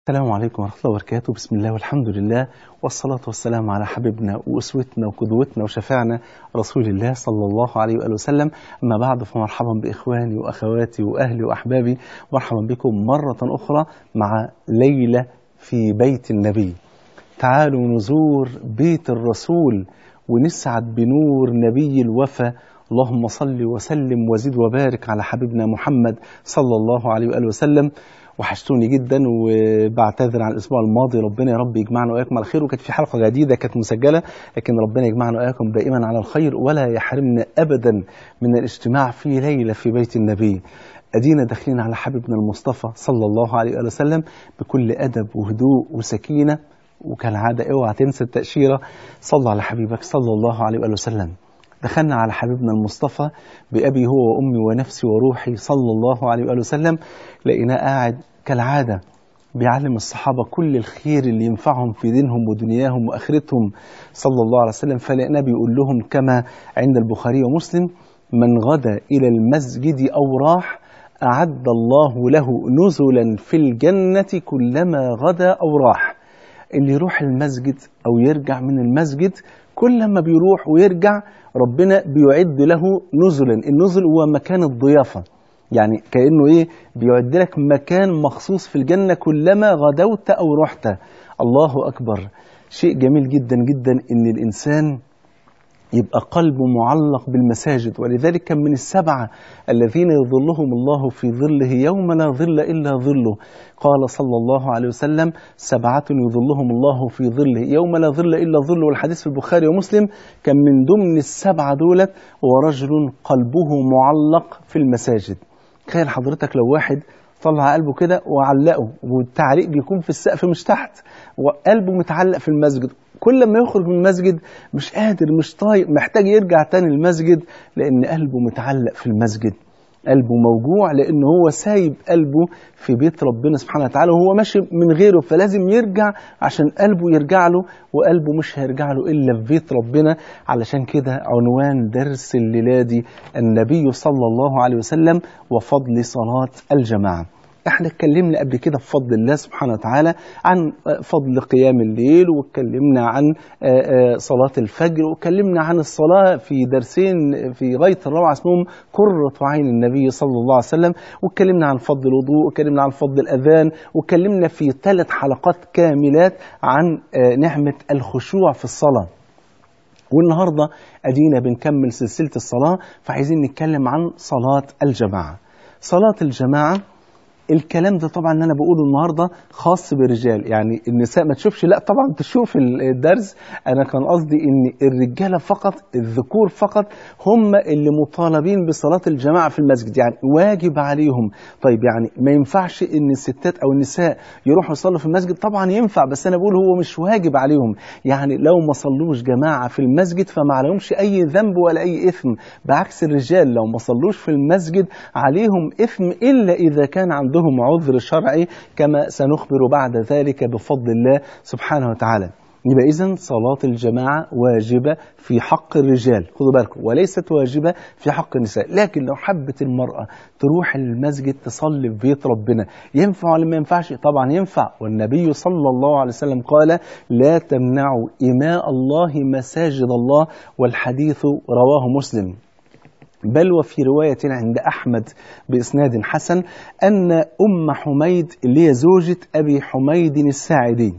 السلام عليكم ورحمة الله وبركاته بسم الله والحمد لله والصلاة والسلام على حبيبنا وأسوتنا وقدوتنا وشفاعنا رسول الله صلى الله عليه وآله وسلم أما بعد فمرحبا بإخواني وأخواتي وأهلي وأحبابي مرحبا بكم مرة أخرى مع ليلة في بيت النبي تعالوا نزور بيت الرسول ونسعد بنور نبي الوفا اللهم صل وسلم وزد وبارك على حبيبنا محمد صلى الله عليه وآله وسلم وحشتوني جدا وبعتذر عن الاسبوع الماضي ربنا يا رب يجمعنا واياكم على خير وكانت في حلقه جديده كانت مسجله لكن ربنا يجمعنا واياكم دائما على الخير ولا يحرمنا ابدا من الاجتماع في ليله في بيت النبي ادينا داخلين على حبيبنا المصطفى صلى الله عليه وآله وسلم بكل ادب وهدوء وسكينه وكالعاده اوعى تنسى التاشيره صلى على حبيبك صلى الله عليه وآله وسلم دخلنا على حبيبنا المصطفى بأبي هو وأمي ونفسي وروحي صلى الله عليه وآله وسلم لقيناه قاعد كالعادة بيعلم الصحابة كل الخير اللي ينفعهم في دينهم ودنياهم وآخرتهم صلى الله عليه وسلم فلقيناه بيقول لهم كما عند البخاري ومسلم من غدا إلى المسجد أو راح أعد الله له نزلا في الجنة كلما غدا أو راح اللي يروح المسجد أو يرجع من المسجد كل ما بيروح ويرجع ربنا بيعد له نزلا النزل هو مكان الضيافة يعني كأنه إيه بيعد لك مكان مخصوص في الجنة كلما غدوت أو رحت الله أكبر شيء جميل جدا جدا إن الإنسان يبقى قلبه معلق بالمساجد ولذلك كان من السبعة الذين يظلهم الله في ظله يوم لا ظل إلا ظله قال صلى الله عليه وسلم سبعة يظلهم الله في ظله يوم لا ظل إلا ظله والحديث في البخاري ومسلم كان من ضمن السبعة دولت ورجل قلبه معلق في المساجد تخيل حضرتك لو واحد طلع قلبه كده وعلقه والتعليق بيكون في السقف مش تحت وقلبه متعلق في المسجد كل ما يخرج من المسجد مش قادر مش طايق محتاج يرجع تاني المسجد لأن قلبه متعلق في المسجد قلبه موجوع لأن هو سايب قلبه في بيت ربنا سبحانه وتعالى وهو ماشي من غيره فلازم يرجع عشان قلبه يرجع له وقلبه مش هيرجع له إلا في بيت ربنا علشان كده عنوان درس الليلة دي النبي صلى الله عليه وسلم وفضل صلاة الجماعة احنا اتكلمنا قبل كده بفضل الله سبحانه وتعالى عن فضل قيام الليل واتكلمنا عن صلاة الفجر واتكلمنا عن الصلاة في درسين في غاية الروعة اسمهم قرة عين النبي صلى الله عليه وسلم واتكلمنا عن فضل الوضوء واتكلمنا عن فضل الأذان واتكلمنا في ثلاث حلقات كاملات عن نعمة الخشوع في الصلاة والنهاردة أدينا بنكمل سلسلة الصلاة فعايزين نتكلم عن صلاة الجماعة صلاة الجماعة الكلام ده طبعا اللي انا بقوله النهارده خاص بالرجال يعني النساء ما تشوفش لا طبعا تشوف الدرس انا كان قصدي ان الرجاله فقط الذكور فقط هم اللي مطالبين بصلاه الجماعه في المسجد يعني واجب عليهم طيب يعني ما ينفعش ان الستات او النساء يروحوا يصلوا في المسجد طبعا ينفع بس انا بقول هو مش واجب عليهم يعني لو ما صلوش جماعه في المسجد فما عليهمش اي ذنب ولا اي اثم بعكس الرجال لو ما صلوش في المسجد عليهم اثم الا اذا كان عندهم عندهم عذر شرعي كما سنخبر بعد ذلك بفضل الله سبحانه وتعالى يبقى إذا صلاة الجماعة واجبة في حق الرجال خدوا بالكم وليست واجبة في حق النساء لكن لو حبت المرأة تروح المسجد تصلي في بيت ربنا ينفع ولا ما ينفعش طبعا ينفع والنبي صلى الله عليه وسلم قال لا تمنعوا إماء الله مساجد الله والحديث رواه مسلم بل وفي رواية عند أحمد بإسناد حسن أن أم حميد اللي هي زوجة أبي حميد الساعدي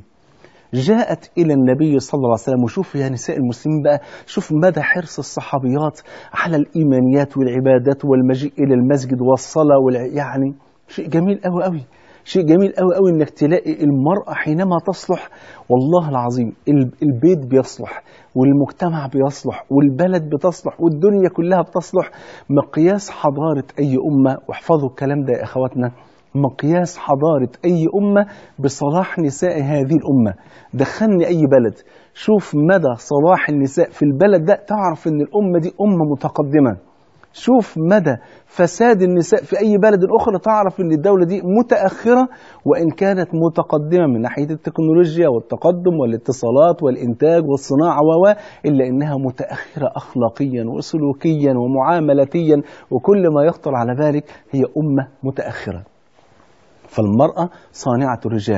جاءت إلى النبي صلى الله عليه وسلم وشوف يا نساء المسلمين بقى شوف مدى حرص الصحابيات على الإيمانيات والعبادات والمجيء إلى المسجد والصلاة والع... يعني شيء جميل أوي أوي شيء جميل قوي قوي انك تلاقي المرأة حينما تصلح والله العظيم البيت بيصلح والمجتمع بيصلح والبلد بتصلح والدنيا كلها بتصلح مقياس حضارة أي أمة واحفظوا الكلام ده يا أخواتنا مقياس حضارة أي أمة بصلاح نساء هذه الأمة دخلني أي بلد شوف مدى صلاح النساء في البلد ده تعرف أن الأمة دي أمة متقدمة شوف مدى فساد النساء في أي بلد أخرى تعرف أن الدولة دي متأخرة وإن كانت متقدمة من ناحية التكنولوجيا والتقدم والاتصالات والإنتاج والصناعة و إلا أنها متأخرة أخلاقيا وسلوكيا ومعاملتيا وكل ما يخطر على ذلك هي أمة متأخرة فالمرأة صانعة الرجال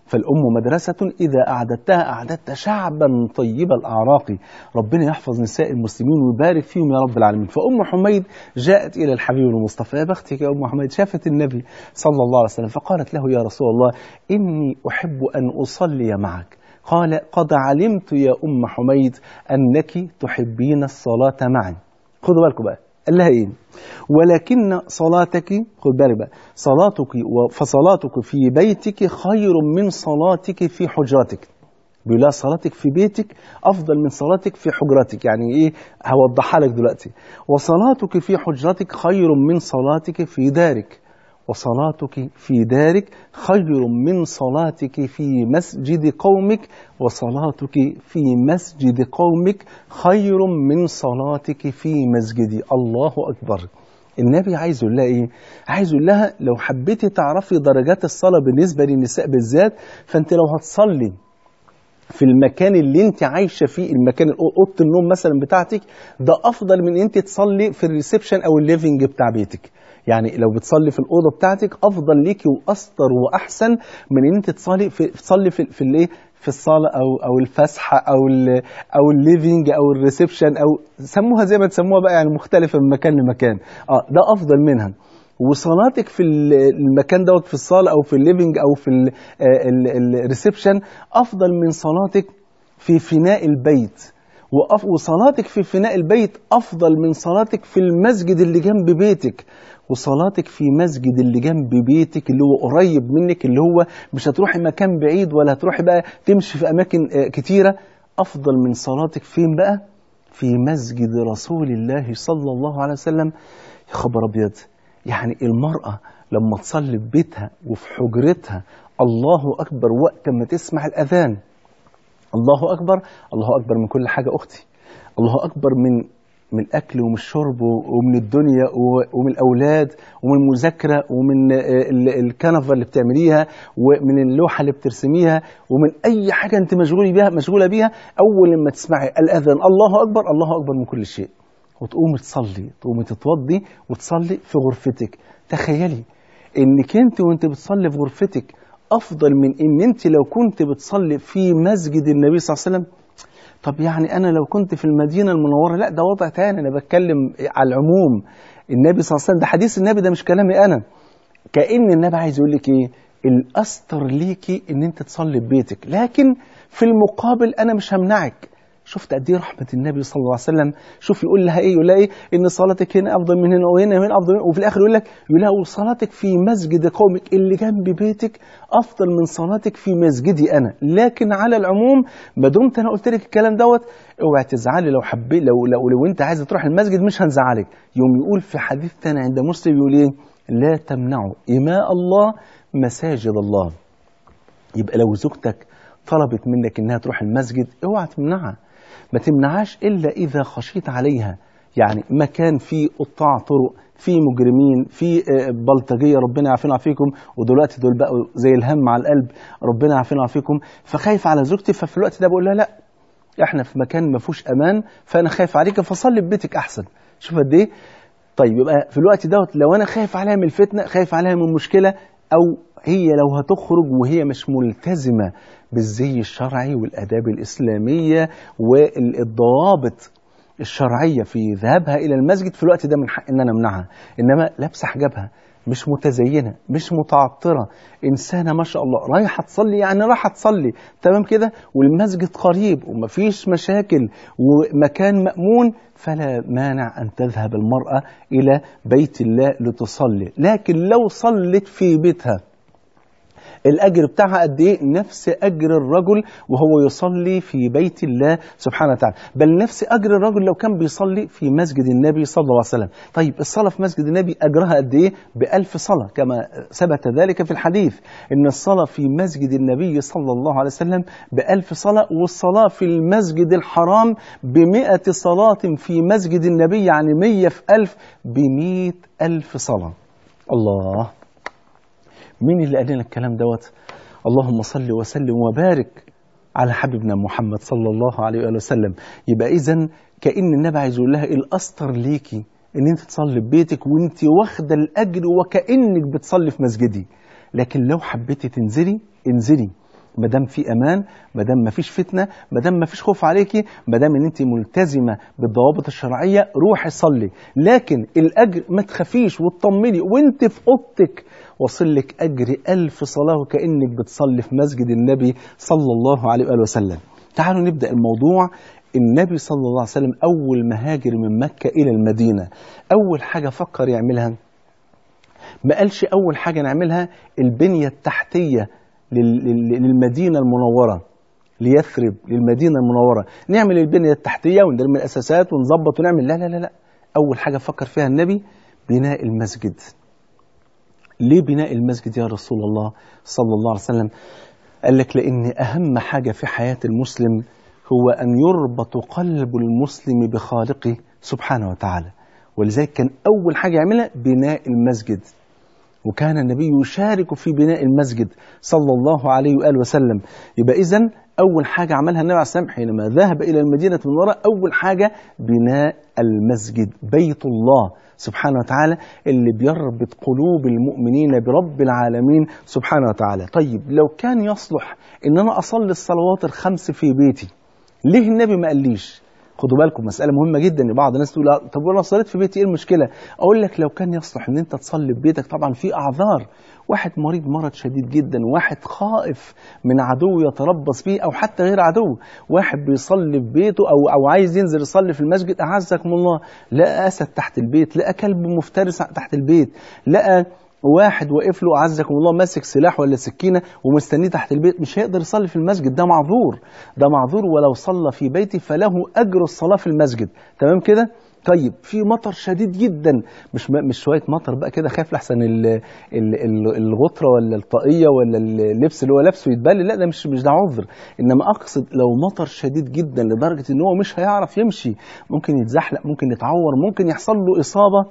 فالأم مدرسة إذا أعددتها أعددت شعبا طيب الأعراق ربنا يحفظ نساء المسلمين ويبارك فيهم يا رب العالمين فأم حميد جاءت إلى الحبيب المصطفى يا بختك يا أم حميد شافت النبي صلى الله عليه وسلم فقالت له يا رسول الله إني أحب أن أصلي معك قال قد علمت يا أم حميد أنك تحبين الصلاة معي خذوا بالكم بقى قال لها ايه ولكن صلاتك خد بالك بقى صلاتك فصلاتك في بيتك خير من صلاتك في حجرتك بيقول لها صلاتك في بيتك افضل من صلاتك في حجرتك يعني ايه هوضحها لك دلوقتي وصلاتك في حجرتك خير من صلاتك في دارك وصلاتك في دارك خير من صلاتك في مسجد قومك وصلاتك في مسجد قومك خير من صلاتك في مسجدي الله أكبر النبي عايز يقول لها ايه؟ عايز يقول لها لو حبيتي تعرفي درجات الصلاه بالنسبه للنساء بالذات فانت لو هتصلي في المكان اللي انت عايشه فيه المكان اوضه النوم مثلا بتاعتك ده افضل من انت تصلي في الريسبشن او الليفنج بتاع بيتك يعني لو بتصلي في الاوضه بتاعتك افضل ليكي واستر واحسن من ان انت تصلي في تصلي في, في الايه في الصاله او او الفسحه او ال او الليفينج او الريسبشن او سموها زي ما تسموها بقى يعني مختلفه من مكان لمكان اه ده افضل منها وصلاتك في المكان دوت في الصاله او في الليفينج او في الريسبشن افضل من صلاتك في فناء البيت وصلاتك في فناء البيت افضل من صلاتك في المسجد اللي جنب بيتك وصلاتك في مسجد اللي جنب بيتك اللي هو قريب منك اللي هو مش هتروحي مكان بعيد ولا هتروحي بقى تمشي في اماكن كتيره افضل من صلاتك فين بقى في مسجد رسول الله صلى الله عليه وسلم يا خبر ابيض يعني المراه لما تصلي في بيتها وفي حجرتها الله اكبر وقت ما تسمع الاذان الله اكبر الله اكبر من كل حاجه اختي الله اكبر من من الاكل ومن الشرب ومن الدنيا ومن الاولاد ومن المذاكره ومن الكنفه اللي بتعمليها ومن اللوحه اللي بترسميها ومن اي حاجه انت مشغوله بيها مشغوله بيها اول لما تسمعي الاذان الله اكبر الله اكبر من كل شيء وتقومي تصلي تقومي تتوضي وتصلي في غرفتك تخيلي انك انت وانت بتصلي في غرفتك افضل من ان انت لو كنت بتصلي في مسجد النبي صلى الله عليه وسلم طب يعني انا لو كنت في المدينه المنوره لا ده وضع تاني انا بتكلم على العموم النبي صلى الله عليه وسلم ده حديث النبي ده مش كلامي انا كان النبي عايز يقول لك ايه الاستر ليكي ان انت تصلي في بيتك لكن في المقابل انا مش همنعك شفت قد ايه رحمه النبي صلى الله عليه وسلم شوف يقول لها ايه يقول لها ايه ان صلاتك هنا افضل من هنا وهنا وهنا افضل من وفي الاخر يقول لك يقول لها وصلاتك في مسجد قومك اللي جنب بيتك افضل من صلاتك في مسجدي انا لكن على العموم ما دمت انا قلت لك الكلام دوت اوعي تزعلي لو حبيت لو لو لو انت عايزه تروح المسجد مش هنزعلك يوم يقول في حديث ثاني عند مسلم يقول ايه لا تمنعوا إماء الله مساجد الله يبقى لو زوجتك طلبت منك انها تروح المسجد اوعى تمنعها ما تمنعهاش الا اذا خشيت عليها يعني مكان فيه قطاع طرق فيه مجرمين فيه بلطجيه ربنا يعافينا ويعافيكم ودلوقتي دول بقوا زي الهم على القلب ربنا يعافينا ويعافيكم فخايف على زوجتي ففي الوقت ده بقول لها لا احنا في مكان ما فيهوش امان فانا خايف عليك فصلي في بيتك احسن شوف قد ايه طيب يبقى في الوقت دوت لو انا خايف عليها من الفتنه خايف عليها من مشكله او هي لو هتخرج وهي مش ملتزمه بالزي الشرعي والاداب الاسلاميه والضوابط الشرعيه في ذهابها الى المسجد في الوقت ده من حق ان انا امنعها انما لابسه حجابها مش متزينه مش متعطره انسانه ما شاء الله رايحه تصلي يعني رايحه تصلي تمام كده والمسجد قريب ومفيش مشاكل ومكان مامون فلا مانع ان تذهب المراه الى بيت الله لتصلي لكن لو صلت في بيتها الاجر بتاعها قد ايه نفس اجر الرجل وهو يصلي في بيت الله سبحانه وتعالى بل نفس اجر الرجل لو كان بيصلي في مسجد النبي صلى الله عليه وسلم طيب الصلاه في مسجد النبي اجرها قد ايه بألف صلاه كما ثبت ذلك في الحديث ان الصلاه في مسجد النبي صلى الله عليه وسلم بألف صلاه والصلاه في المسجد الحرام بمئة صلاه في مسجد النبي يعني مية في ألف بمئة ألف صلاه الله مين اللي قال لنا الكلام دوت اللهم صل وسلم وبارك على حبيبنا محمد صلى الله عليه وآله وسلم يبقى إذا كأن النبي عايز يقول لها الأسطر ليكي إن أنت تصلي في بيتك وأنت واخدة الأجر وكأنك بتصلي في مسجدي لكن لو حبيتي تنزلي انزلي ما دام في امان ما دام ما فيش فتنه ما دام ما فيش خوف عليكي ما دام ان انت ملتزمه بالضوابط الشرعيه روحي صلي لكن الاجر ما تخافيش وتطمني وانت في اوضتك وصل لك اجر ألف صلاه وكانك بتصلي في مسجد النبي صلى الله عليه واله وسلم تعالوا نبدا الموضوع النبي صلى الله عليه وسلم اول ما هاجر من مكه الى المدينه اول حاجه فكر يعملها ما قالش اول حاجه نعملها البنيه التحتيه لل- لل- للمدينة المنورة ليثرب للمدينة المنورة نعمل البنية التحتية ونرمي الأساسات ونظبط ونعمل لا لا لا لا أول حاجة فكر فيها النبي بناء المسجد ليه بناء المسجد يا رسول الله صلى الله عليه وسلم قال لك لأن أهم حاجة في حياة المسلم هو أن يربط قلب المسلم بخالقه سبحانه وتعالى ولذلك كان أول حاجة يعملها بناء المسجد وكان النبي يشارك في بناء المسجد صلى الله عليه وآله وسلم يبقى إذا أول حاجة عملها النبي عليه الصلاة والسلام حينما ذهب إلى المدينة المنورة أول حاجة بناء المسجد بيت الله سبحانه وتعالى اللي بيربط قلوب المؤمنين برب العالمين سبحانه وتعالى طيب لو كان يصلح إن أنا أصلي الصلوات الخمس في بيتي ليه النبي ما قاليش خدوا بالكم مسألة مهمة جدا ان بعض الناس تقول لا، طب وانا صليت في بيتي ايه المشكلة؟ اقول لك لو كان يصلح ان انت تصلي في بيتك طبعا في اعذار واحد مريض مرض شديد جدا واحد خائف من عدو يتربص به او حتى غير عدو واحد بيصلي في بيته او او عايز ينزل يصلي في المسجد اعزكم الله لقى اسد تحت البيت لقى كلب مفترس تحت البيت لقى واحد واقف له اعزكم الله ماسك سلاح ولا سكينه ومستنيه تحت البيت مش هيقدر يصلي في المسجد ده معذور ده معذور ولو صلى في بيته فله اجر الصلاه في المسجد تمام كده طيب في مطر شديد جدا مش مش شويه مطر بقى كده خايف لحسن ال- ال- ال- الغطره ولا الطاقيه ولا اللبس اللي هو لابسه يتبل لا ده مش مش ده عذر انما اقصد لو مطر شديد جدا لدرجه ان هو مش هيعرف يمشي ممكن يتزحلق ممكن يتعور ممكن يحصل له اصابه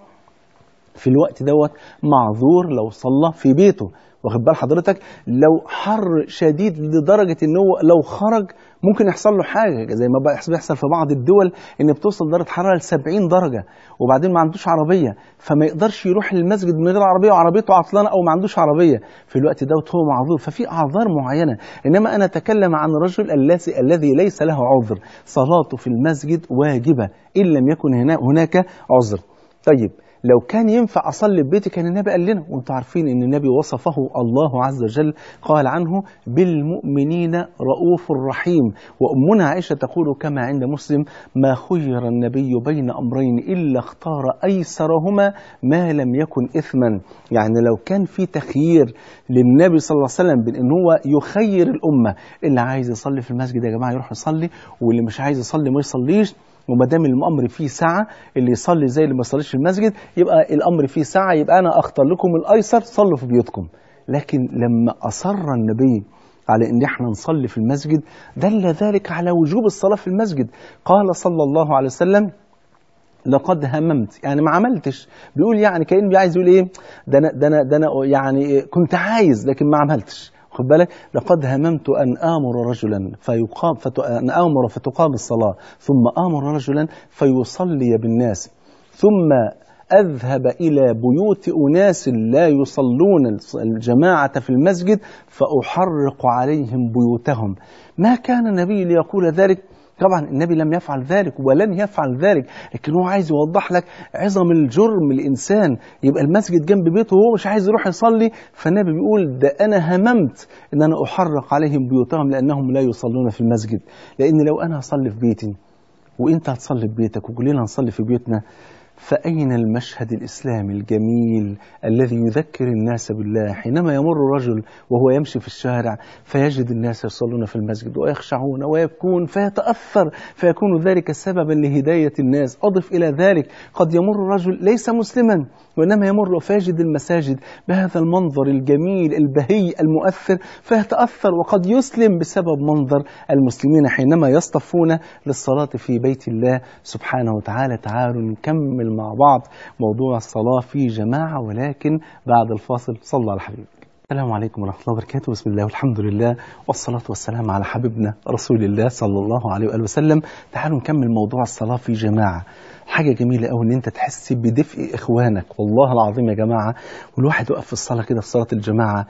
في الوقت دوت معذور لو صلى في بيته واخد بال حضرتك لو حر شديد لدرجه ان هو لو خرج ممكن يحصل له حاجه زي ما بقى- بيحصل في بعض الدول ان بتوصل درجه حراره ل 70 درجه وبعدين ما عندوش عربيه فما يقدرش يروح للمسجد من غير عربيه وعربيته عطلانه او ما عندوش عربيه في الوقت دوت هو معذور ففي اعذار معينه انما انا اتكلم عن الرجل الذي الذي ليس له عذر صلاته في المسجد واجبه ان لم يكن هنا هناك عذر طيب لو كان ينفع اصلي في بيتي كان النبي قال لنا وانتم عارفين ان النبي وصفه الله عز وجل قال عنه بالمؤمنين رؤوف رحيم وامنا عائشه تقول كما عند مسلم ما خير النبي بين امرين الا اختار ايسرهما ما لم يكن اثما يعني لو كان في تخيير للنبي صلى الله عليه وسلم بين ان هو يخير الامه اللي عايز يصلي في المسجد يا جماعه يروح يصلي واللي مش عايز يصلي ما يصليش وما دام الامر فيه سعه اللي يصلي زي اللي ما يصليش في المسجد يبقى الامر فيه سعه يبقى انا اختار لكم الايسر صلوا في بيوتكم لكن لما اصر النبي على ان احنا نصلي في المسجد دل ذلك على وجوب الصلاه في المسجد قال صلى الله عليه وسلم لقد هممت يعني ما عملتش بيقول يعني كأنه عايز يقول ايه ده انا ده انا ده انا يعني كنت عايز لكن ما عملتش خد بالك لقد هممت ان امر رجلا فيقام فت... ان امر فتقام الصلاه ثم امر رجلا فيصلي بالناس ثم اذهب الى بيوت اناس لا يصلون الجماعه في المسجد فاحرق عليهم بيوتهم ما كان النبي ليقول ذلك طبعا النبي لم يفعل ذلك ولن يفعل ذلك لكن هو عايز يوضح لك عظم الجرم الانسان يبقى المسجد جنب بيته وهو مش عايز يروح يصلي فالنبي بيقول ده انا هممت ان انا احرق عليهم بيوتهم لانهم لا يصلون في المسجد لان لو انا هصلي في بيتي وانت هتصلي في بيتك وكلنا هنصلي في بيوتنا فأين المشهد الإسلامي الجميل الذي يذكر الناس بالله حينما يمر رجل وهو يمشي في الشارع فيجد الناس يصلون في المسجد ويخشعون ويبكون فيتأثر فيكون ذلك سببا لهداية الناس أضف إلى ذلك قد يمر رجل ليس مسلما وإنما يمر فيجد المساجد بهذا المنظر الجميل البهي المؤثر فيتأثر وقد يسلم بسبب منظر المسلمين حينما يصطفون للصلاة في بيت الله سبحانه وتعالى تعالوا نكمل مع بعض موضوع الصلاة في جماعة ولكن بعد الفاصل صلى على حبيبك السلام عليكم ورحمة الله وبركاته بسم الله والحمد لله والصلاة والسلام على حبيبنا رسول الله صلى الله عليه وآله وسلم تعالوا نكمل موضوع الصلاة في جماعة حاجة جميلة قوي ان انت تحس بدفء اخوانك والله العظيم يا جماعة والواحد يقف في الصلاة كده في صلاة الجماعة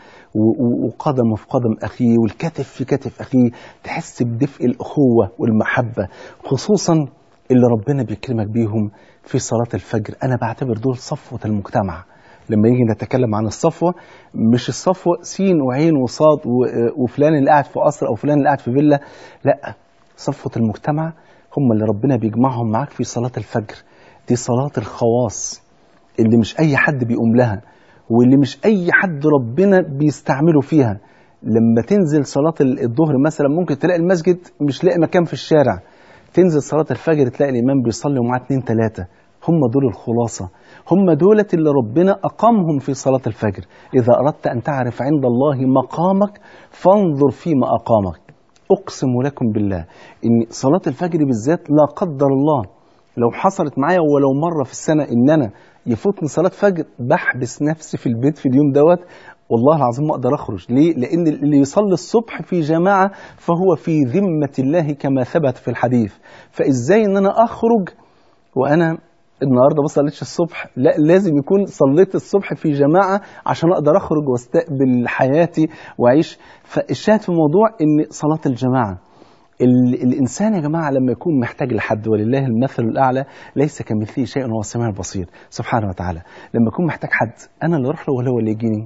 وقدم في قدم اخيه والكتف في كتف اخيه تحس بدفء الاخوة والمحبة خصوصا اللي ربنا بيكرمك بيهم في صلاة الفجر انا بعتبر دول صفوة المجتمع لما يجي نتكلم عن الصفوة مش الصفوة سين وعين وصاد وفلان اللي قاعد في قصر أو فلان اللي قاعد في فيلا لا صفوة المجتمع هم اللي ربنا بيجمعهم معاك في صلاة الفجر دي صلاة الخواص اللي مش أي حد بيقوم لها واللي مش أي حد ربنا بيستعمله فيها لما تنزل صلاة الظهر مثلا ممكن تلاقي المسجد مش لاقي مكان في الشارع تنزل صلاة الفجر تلاقي الإمام بيصلي ومعاه اتنين تلاتة هم دول الخلاصة هم دولة اللي ربنا أقامهم في صلاة الفجر إذا أردت أن تعرف عند الله مقامك فانظر فيما أقامك أقسم لكم بالله إن صلاة الفجر بالذات لا قدر الله لو حصلت معايا ولو مرة في السنة إن أنا يفوتني صلاة فجر بحبس نفسي في البيت في اليوم دوت والله العظيم ما أقدر أخرج ليه؟ لأن اللي يصلي الصبح في جماعة فهو في ذمة الله كما ثبت في الحديث فإزاي إن أنا أخرج وأنا النهارده ما صليتش الصبح لا لازم يكون صليت الصبح في جماعه عشان اقدر اخرج واستقبل حياتي واعيش فالشاهد في الموضوع ان صلاه الجماعه الانسان يا جماعه لما يكون محتاج لحد ولله المثل الاعلى ليس كمثله شيء وهو السميع البصير سبحانه وتعالى لما يكون محتاج حد انا اللي اروح له ولا هو اللي يجيني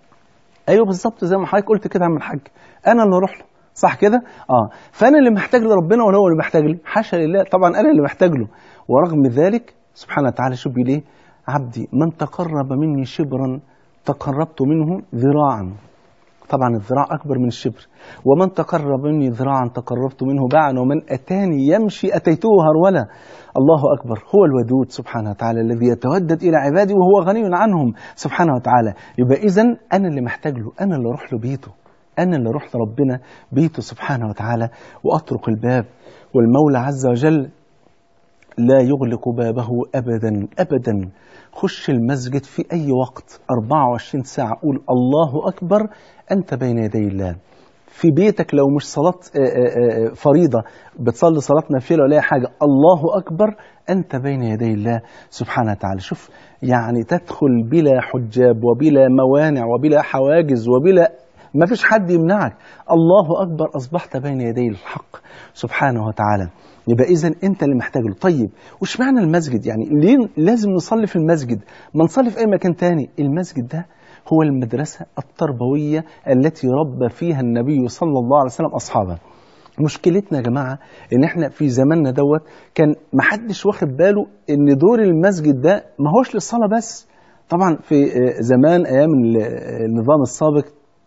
ايوه بالظبط زي ما حضرتك قلت كده عم الحاج انا اللي اروح له صح كده اه فانا اللي محتاج لربنا ولا هو اللي محتاج لي حاشا لله طبعا انا اللي محتاج له ورغم ذلك سبحانه وتعالى شوف ليه عبدي من تقرب مني شبرا تقربت منه ذراعا طبعا الذراع أكبر من الشبر ومن تقرب مني ذراعا تقربت منه باعا ومن أتاني يمشي أتيته هرولا الله أكبر هو الودود سبحانه وتعالى الذي يتودد إلى عبادي وهو غني عنهم سبحانه وتعالى يبقى إذا أنا اللي محتاج له أنا اللي أروح له بيته أنا اللي أروح لربنا بيته سبحانه وتعالى وأطرق الباب والمولى عز وجل لا يغلق بابه أبدا أبدا خش المسجد في أي وقت 24 ساعة قول الله أكبر أنت بين يدي الله في بيتك لو مش صلاة فريضة بتصلي صلاة نافلة ولا أي حاجة الله أكبر أنت بين يدي الله سبحانه وتعالى شوف يعني تدخل بلا حجاب وبلا موانع وبلا حواجز وبلا ما فيش حد يمنعك الله أكبر أصبحت بين يدي الحق سبحانه وتعالى يبقى إذا أنت اللي محتاج له طيب وش معنى المسجد يعني ليه لازم نصلي في المسجد ما نصلي في أي مكان تاني المسجد ده هو المدرسة التربوية التي ربى فيها النبي صلى الله عليه وسلم أصحابه مشكلتنا يا جماعة إن إحنا في زماننا دوت كان محدش واخد باله إن دور المسجد ده ما هوش للصلاة بس طبعا في زمان أيام النظام السابق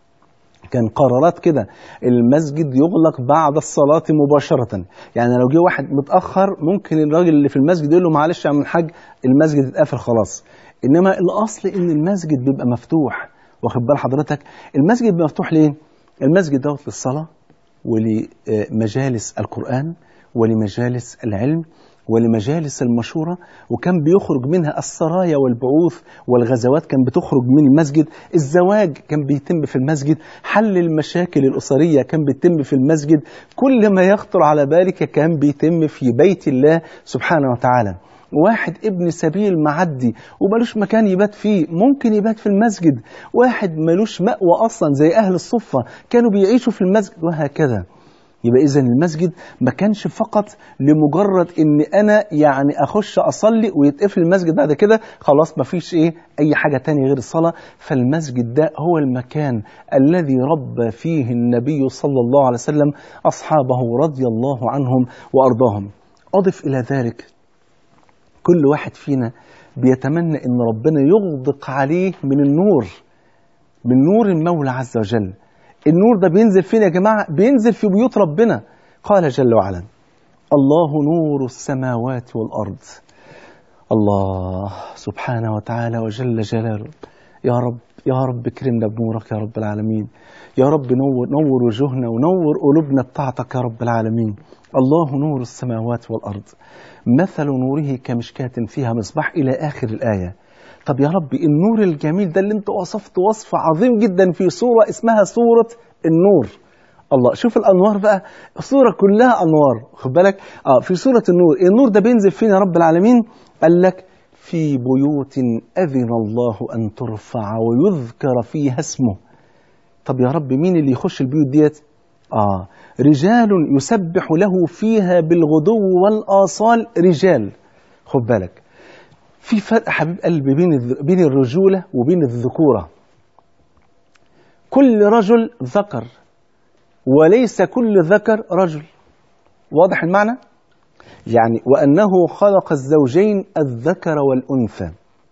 كان قرارات كده المسجد يغلق بعد الصلاة مباشرة يعني لو جه واحد متأخر ممكن الراجل اللي في المسجد يقول له معلش يا عم الحاج المسجد اتقفل خلاص إنما الأصل إن المسجد بيبقى مفتوح واخد بال حضرتك المسجد بيبقى مفتوح ليه؟ المسجد دوت للصلاة ولمجالس القرآن ولمجالس العلم ولمجالس المشورة وكان بيخرج منها السرايا والبعوث والغزوات كان بتخرج من المسجد الزواج كان بيتم في المسجد حل المشاكل الأسرية كان بيتم في المسجد كل ما يخطر على بالك كان بيتم في بيت الله سبحانه وتعالى واحد ابن سبيل معدي ومالوش مكان يبات فيه ممكن يبات في المسجد واحد مالوش مأوى أصلا زي أهل الصفة كانوا بيعيشوا في المسجد وهكذا يبقى إذا المسجد ما كانش فقط لمجرد إن أنا يعني أخش أصلي ويتقفل المسجد بعد كده خلاص ما فيش إيه أي حاجة تانية غير الصلاة فالمسجد ده هو المكان الذي ربى فيه النبي صلى الله عليه وسلم أصحابه رضي الله عنهم وأرضاهم أضف إلى ذلك كل واحد فينا بيتمنى إن ربنا يغدق عليه من النور من نور المولى عز وجل النور ده بينزل فين يا جماعة بينزل في بيوت ربنا قال جل وعلا الله نور السماوات والأرض الله سبحانه وتعالى وجل جلاله يا رب يا رب اكرمنا بنورك يا رب العالمين يا رب نور, نور وجوهنا ونور قلوبنا بطاعتك يا رب العالمين الله نور السماوات والأرض مثل نوره كمشكاة فيها مصباح إلى آخر الآية طب يا ربي النور الجميل ده اللي انت وصفته وصف عظيم جدا في سورة اسمها سورة النور الله شوف الانوار بقى الصوره كلها انوار خد بالك اه في سوره النور النور ده بينزل فين يا رب العالمين قال لك في بيوت اذن الله ان ترفع ويذكر فيها اسمه طب يا رب مين اللي يخش البيوت ديت اه رجال يسبح له فيها بالغدو والاصال رجال خد بالك في فرق حبيب قلبي بين الذ- بين الرجوله وبين الذكوره كل رجل ذكر وليس كل ذكر رجل واضح المعنى يعني وأنه خلق الزوجين الذكر والأنثى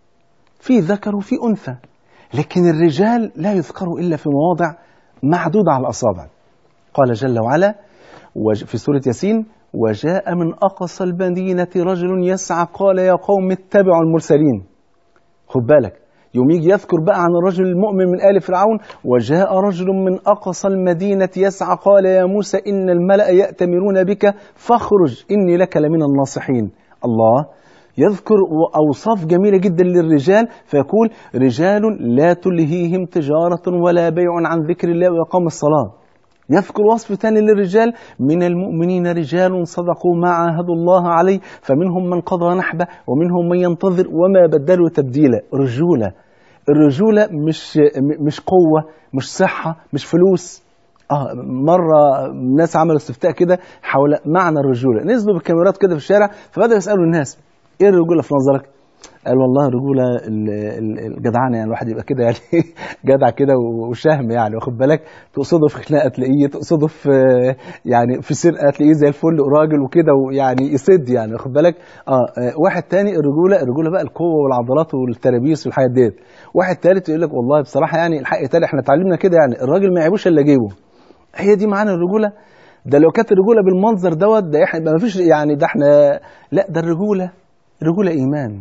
في ذكر وفي أنثى لكن الرجال لا يذكروا إلا في مواضع معدودة على الأصابع قال جل وعلا وج- في سورة ياسين وجاء من أقصى المدينة رجل يسعى قال يا قوم اتبعوا المرسلين خد بالك يوم يجي يذكر بقى عن الرجل المؤمن من آل فرعون وجاء رجل من أقصى المدينة يسعى قال يا موسى إن الملأ يأتمرون بك فاخرج إني لك لمن الناصحين الله يذكر أوصاف جميلة جدا للرجال فيقول رجال لا تلهيهم تجارة ولا بيع عن ذكر الله وإقام الصلاة يذكر وصف ثاني للرجال من المؤمنين رجال صدقوا ما عاهدوا الله عليه فمنهم من قضى نحبه ومنهم من ينتظر وما بدلوا تبديلا رجولة الرجولة مش م- مش قوة مش صحة مش فلوس اه مرة ناس عملوا استفتاء كده حول معنى الرجولة نزلوا بالكاميرات كده في الشارع فبدأوا يسألوا الناس ايه الرجولة في نظرك؟ قال والله الرجولة ال- ال- الجدعنة يعني الواحد يبقى كده يعني جدع كده وشهم يعني واخد بالك تقصده في خناقة تلاقيه تقصده في يعني في سرقة تلاقيه زي الفل وراجل وكده ويعني يسد يعني واخد بالك اه آه، واحد تاني الرجولة الرجولة بقى القوة والعضلات والترابيس والحاجات ديت واحد تالت يقول لك والله بصراحة يعني الحق تالي احنا اتعلمنا كده يعني الراجل ما يعيبوش الا جيبه هي دي معنى الرجولة ده لو كانت الرجولة بالمنظر دوت ده احنا ما فيش يعني ده احنا لا ده الرجولة الرجولة إيمان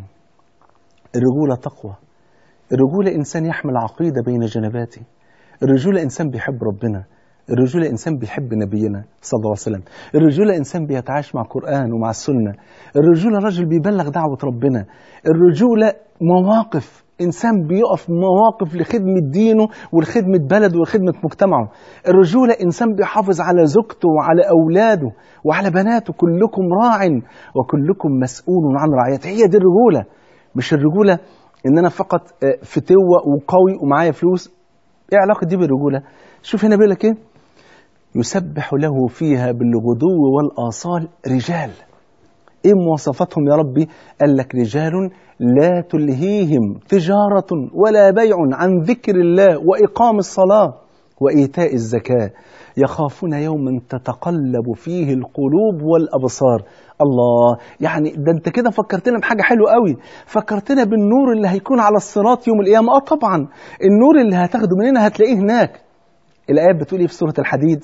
الرجولة تقوى الرجولة إنسان يحمل عقيدة بين جنباته الرجولة إنسان بيحب ربنا الرجولة إنسان بيحب نبينا صلى الله عليه وسلم الرجولة إنسان بيتعايش مع القرآن ومع السنة الرجولة رجل بيبلغ دعوة ربنا الرجولة مواقف إنسان بيقف مواقف لخدمة دينه ولخدمة بلده ولخدمة مجتمعه الرجولة إنسان بيحافظ على زوجته وعلى أولاده وعلى بناته كلكم راع وكلكم مسؤول عن رعيته هي دي الرجولة مش الرجولة إن أنا فقط آه، فتوة وقوي ومعايا فلوس إيه علاقة دي بالرجولة شوف هنا بيقول لك إيه يسبح له فيها بالغدو والآصال رجال ايه مواصفاتهم يا ربي قال لك رجال لا تلهيهم تجارة ولا بيع عن ذكر الله وإقام الصلاة وإيتاء الزكاة يخافون يوما تتقلب فيه القلوب والأبصار الله يعني ده انت كده فكرتنا بحاجة حلوة قوي فكرتنا بالنور اللي هيكون على الصراط يوم القيامة اه طبعا النور اللي هتاخده مننا هتلاقيه هناك الآية بتقول ايه في سورة الحديد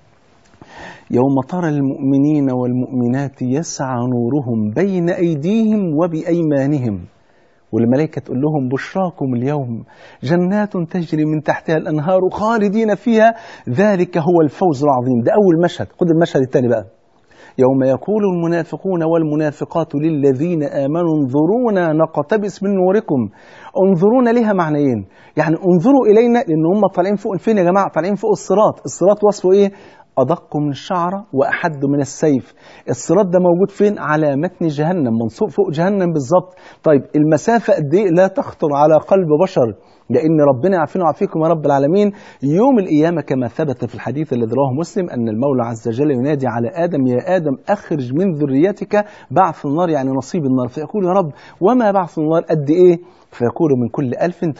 يوم ترى المؤمنين والمؤمنات يسعى نورهم بين أيديهم وبأيمانهم والملائكة تقول لهم بشراكم اليوم جنات تجري من تحتها الأنهار خالدين فيها ذلك هو الفوز العظيم ده أول مشهد خد المشهد الثاني بقى يوم يقول المنافقون والمنافقات للذين آمنوا انظرونا نقتبس من نوركم انظرونا لها معنيين يعني انظروا إلينا لأن هم طالعين فوق فين يا جماعة طالعين فوق الصراط الصراط وصفه إيه أدق من الشعرة وأحد من السيف الصراط ده موجود فين على متن جهنم منصوب فوق جهنم بالظبط طيب المسافة قد إيه لا تخطر على قلب بشر لأن ربنا يعافينا ويعافيكم يا رب العالمين يوم القيامة كما ثبت في الحديث الذي رواه مسلم أن المولى عز وجل ينادي على آدم يا آدم أخرج من ذريتك بعث النار يعني نصيب النار فيقول يا رب وما بعث النار قد إيه فيقول من كل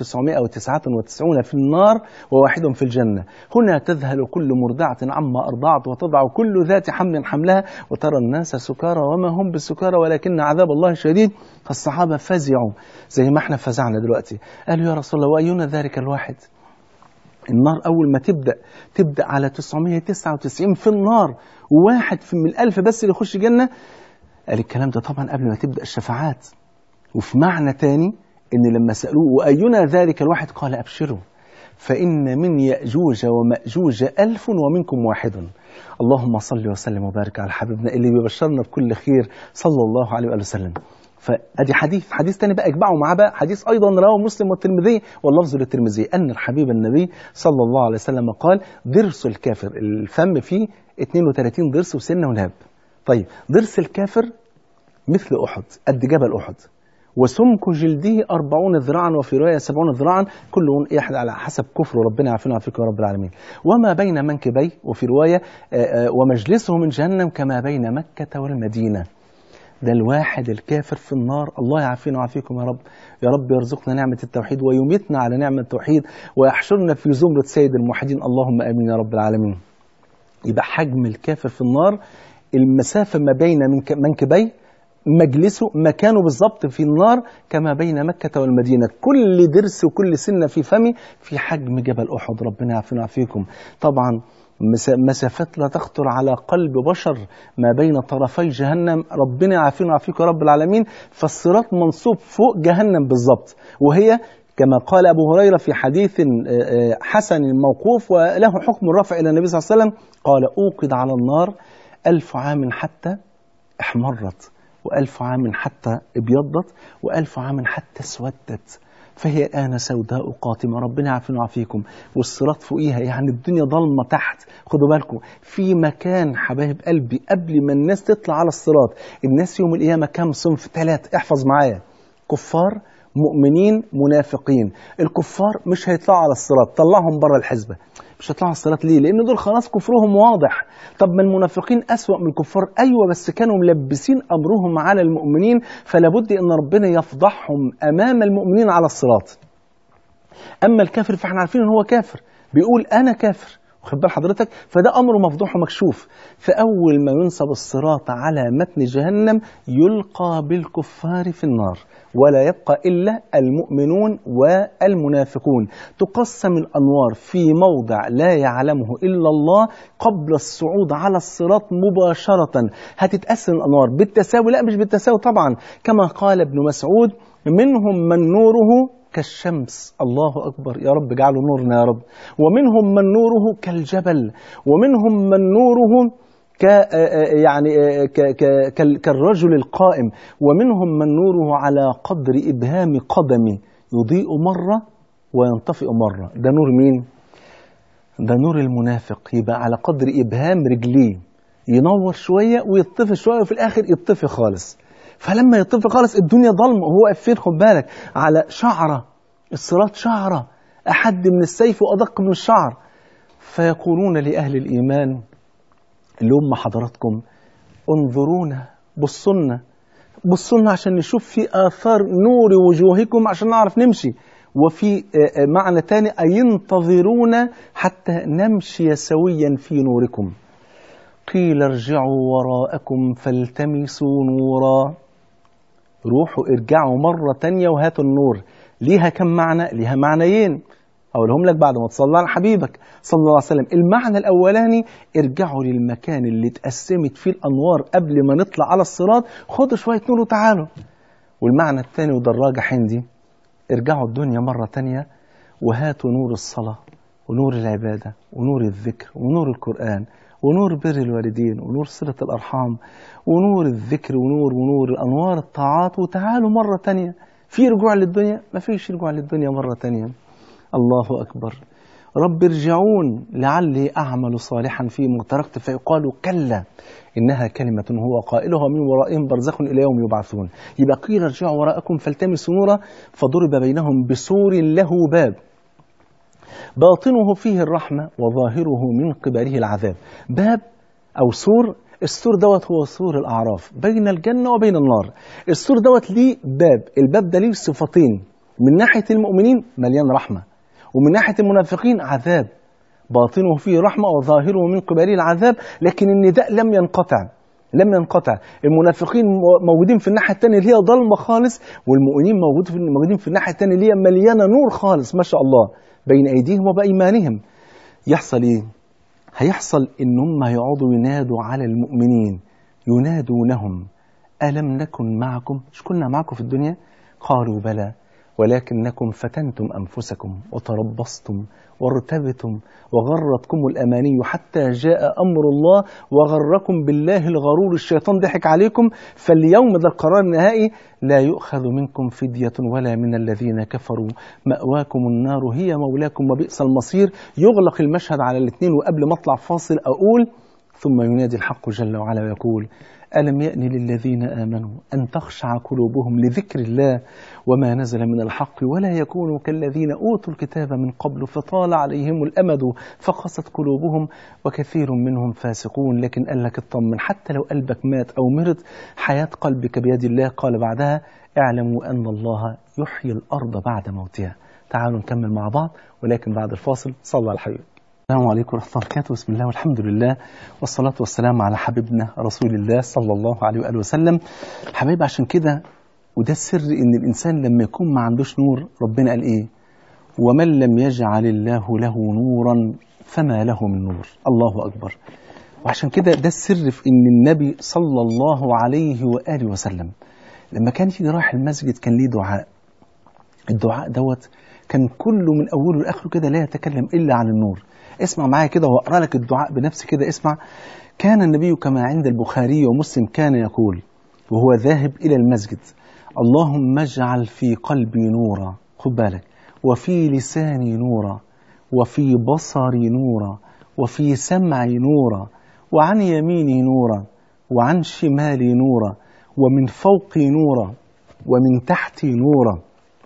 1999 في النار وواحد في الجنة هنا تذهل كل مرضعة عما أرضعت وتضع كل ذات حمل حملها وترى الناس سكارى وما هم بالسكارى ولكن عذاب الله شديد فالصحابة فزعوا زي ما احنا فزعنا دلوقتي قالوا يا رسول الله وأينا ذلك الواحد النار أول ما تبدأ تبدأ على 999 في النار وواحد في من الألف بس اللي يخش جنة قال الكلام ده طبعا قبل ما تبدأ الشفاعات وفي معنى تاني ان لما سالوه واينا ذلك الواحد قال ابشروا فان من ياجوج وماجوج الف ومنكم واحد اللهم صل وسلم وبارك على حبيبنا اللي بيبشرنا بكل خير صلى الله عليه واله وسلم فادي حديث حديث تاني بقى اجمعوا معاه بقى حديث ايضا رواه مسلم والترمذي واللفظ للترمذي ان الحبيب النبي صلى الله عليه وسلم قال ضرس الكافر الفم فيه 32 ضرس وسنه ولهب طيب ضرس الكافر مثل احد قد جبل احد وسمك جلده أربعون ذراعا وفي رواية سبعون ذراعا كل واحد على حسب كفره ربنا يعافينا ويعافيك يا رب العالمين وما بين منكبيه وفي رواية آآ آآ ومجلسه من جهنم كما بين مكة والمدينة ده الواحد الكافر في النار الله يعافينا ويعافيكم يا رب يا رب يرزقنا نعمة التوحيد ويميتنا على نعمة التوحيد ويحشرنا في زمرة سيد الموحدين اللهم آمين يا رب العالمين يبقى حجم الكافر في النار المسافة ما بين منكبيه مجلسه مكانه بالظبط في النار كما بين مكة والمدينة كل درس وكل سنة في فمي في حجم جبل أحد ربنا يعافينا ويعافيكم طبعا مسافات لا تخطر على قلب بشر ما بين طرفي جهنم ربنا يعافينا ويعافيكم يا رب العالمين فالصراط منصوب فوق جهنم بالظبط وهي كما قال أبو هريرة في حديث حسن موقوف وله حكم الرفع إلى النبي صلى الله عليه وسلم قال أوقد على النار ألف عام حتى احمرت وألف عام حتى ابيضت وألف عام حتى اسودت فهي الآن سوداء قاتمة ربنا يعافينا ويعافيكم والصراط فوقيها يعني الدنيا ضلمة تحت خدوا بالكم في مكان حبايب قلبي قبل ما الناس تطلع على الصراط الناس يوم القيامة كام صنف ثلاث احفظ معايا كفار مؤمنين منافقين الكفار مش هيطلعوا على الصراط طلعهم بره الحزبة مش هيطلعوا على الصراط ليه لأن دول خلاص كفرهم واضح طب ما المنافقين أسوأ من الكفار أيوة بس كانوا ملبسين أمرهم على المؤمنين فلابد أن ربنا يفضحهم أمام المؤمنين على الصراط أما الكافر فاحنا عارفين أن هو كافر بيقول أنا كافر واخد بال حضرتك فده امره مفضوح ومكشوف فاول ما ينصب الصراط على متن جهنم يلقى بالكفار في النار ولا يبقى الا المؤمنون والمنافقون تقسم الانوار في موضع لا يعلمه الا الله قبل الصعود على الصراط مباشره هتتقسم الانوار بالتساوي لا مش بالتساوي طبعا كما قال ابن مسعود منهم من نوره كالشمس الله أكبر يا رب اجعله نورنا يا رب ومنهم من نوره كالجبل ومنهم من نوره ك يعني ك ك كالرجل القائم ومنهم من نوره على قدر إبهام قدمي يضيء مرة وينطفئ مرة ده نور مين؟ ده نور المنافق يبقى على قدر إبهام رجليه ينور شوية ويطفي شوية وفي الآخر يطفي خالص فلما يطفي خالص الدنيا ضلمة وهو واقف فين خد بالك على شعرة الصراط شعرة أحد من السيف وأدق من الشعر فيقولون لأهل الإيمان اللي هم حضراتكم انظرونا بصونا بصونا عشان نشوف في آثار نور وجوهكم عشان نعرف نمشي وفي معنى تاني أي انتظرونا حتى نمشي سويا في نوركم قيل ارجعوا وراءكم فالتمسوا نورا روحوا ارجعوا مرة تانية وهاتوا النور ليها كم معنى؟ ليها معنيين أقولهم لك بعد ما تصلى على حبيبك صلى الله عليه وسلم المعنى الأولاني ارجعوا للمكان اللي اتقسمت فيه الأنوار قبل ما نطلع على الصراط خدوا شوية نور وتعالوا والمعنى الثاني وده الراجح عندي ارجعوا الدنيا مرة تانية وهاتوا نور الصلاة ونور العبادة ونور الذكر ونور القرآن ونور بر الوالدين ونور صلة الأرحام ونور الذكر ونور ونور الأنوار الطاعات وتعالوا مرة تانية في رجوع للدنيا ما فيش رجوع للدنيا مرة تانية الله أكبر رب ارجعون لعلي أعمل صالحا فيما تركت فيقال كلا إنها كلمة هو قائلها من ورائهم برزخ إلى يوم يبعثون يبقى قيل ارجعوا وراءكم فالتمسوا نورا فضرب بينهم بسور له باب باطنه فيه الرحمة وظاهره من قبله العذاب باب أو سور السور دوت هو سور الأعراف بين الجنة وبين النار السور دوت ليه باب الباب ده ليه صفتين من ناحية المؤمنين مليان رحمة ومن ناحية المنافقين عذاب باطنه فيه رحمة وظاهره من قبله العذاب لكن النداء لم ينقطع لم ينقطع المنافقين موجودين في الناحية الثانية اللي هي ضلمة خالص والمؤمنين موجودين في الناحية الثانية اللي هي مليانة نور خالص ما شاء الله بين أيديهم وبأيمانهم يحصل إيه؟ هيحصل إن هم هيقعدوا ينادوا على المؤمنين ينادونهم ألم نكن معكم مش كنا معكم في الدنيا قالوا بلى ولكنكم فتنتم أنفسكم وتربصتم وارتبتم وغرتكم الأماني حتى جاء أمر الله وغركم بالله الغرور الشيطان ضحك عليكم فاليوم ذا القرار النهائي لا يؤخذ منكم فدية ولا من الذين كفروا مأواكم النار هي مولاكم وبئس المصير يغلق المشهد على الاثنين وقبل ما اطلع فاصل أقول ثم ينادي الحق جل وعلا ويقول ألم يأن للذين آمنوا أن تخشع قلوبهم لذكر الله وما نزل من الحق ولا يكونوا كالذين أوتوا الكتاب من قبل فطال عليهم الأمد فقست قلوبهم وكثير منهم فاسقون لكن قال لك اطمن حتى لو قلبك مات أو مرض حياة قلبك بيد الله قال بعدها اعلموا أن الله يحيي الأرض بعد موتها تعالوا نكمل مع بعض ولكن بعد الفاصل صلى على الحبيب السلام عليكم ورحمة الله وبركاته بسم الله والحمد لله والصلاة والسلام على حبيبنا رسول الله صلى الله عليه وآله وسلم حبيب عشان كده وده السر إن الإنسان لما يكون ما عندوش نور ربنا قال إيه ومن لم يجعل الله له نورا فما له من نور الله أكبر وعشان كده ده السر في إن النبي صلى الله عليه وآله وسلم لما كان يجي رايح المسجد كان ليه دعاء الدعاء دوت كان كله من أوله لآخره كده لا يتكلم إلا عن النور اسمع معايا كده واقرا لك الدعاء بنفسي كده اسمع كان النبي كما عند البخاري ومسلم كان يقول وهو ذاهب إلى المسجد اللهم اجعل في قلبي نورا خد بالك وفي لساني نورا وفي بصري نورا وفي سمعي نورا وعن يميني نورا وعن شمالي نورا ومن فوقي نورا ومن تحتي نورا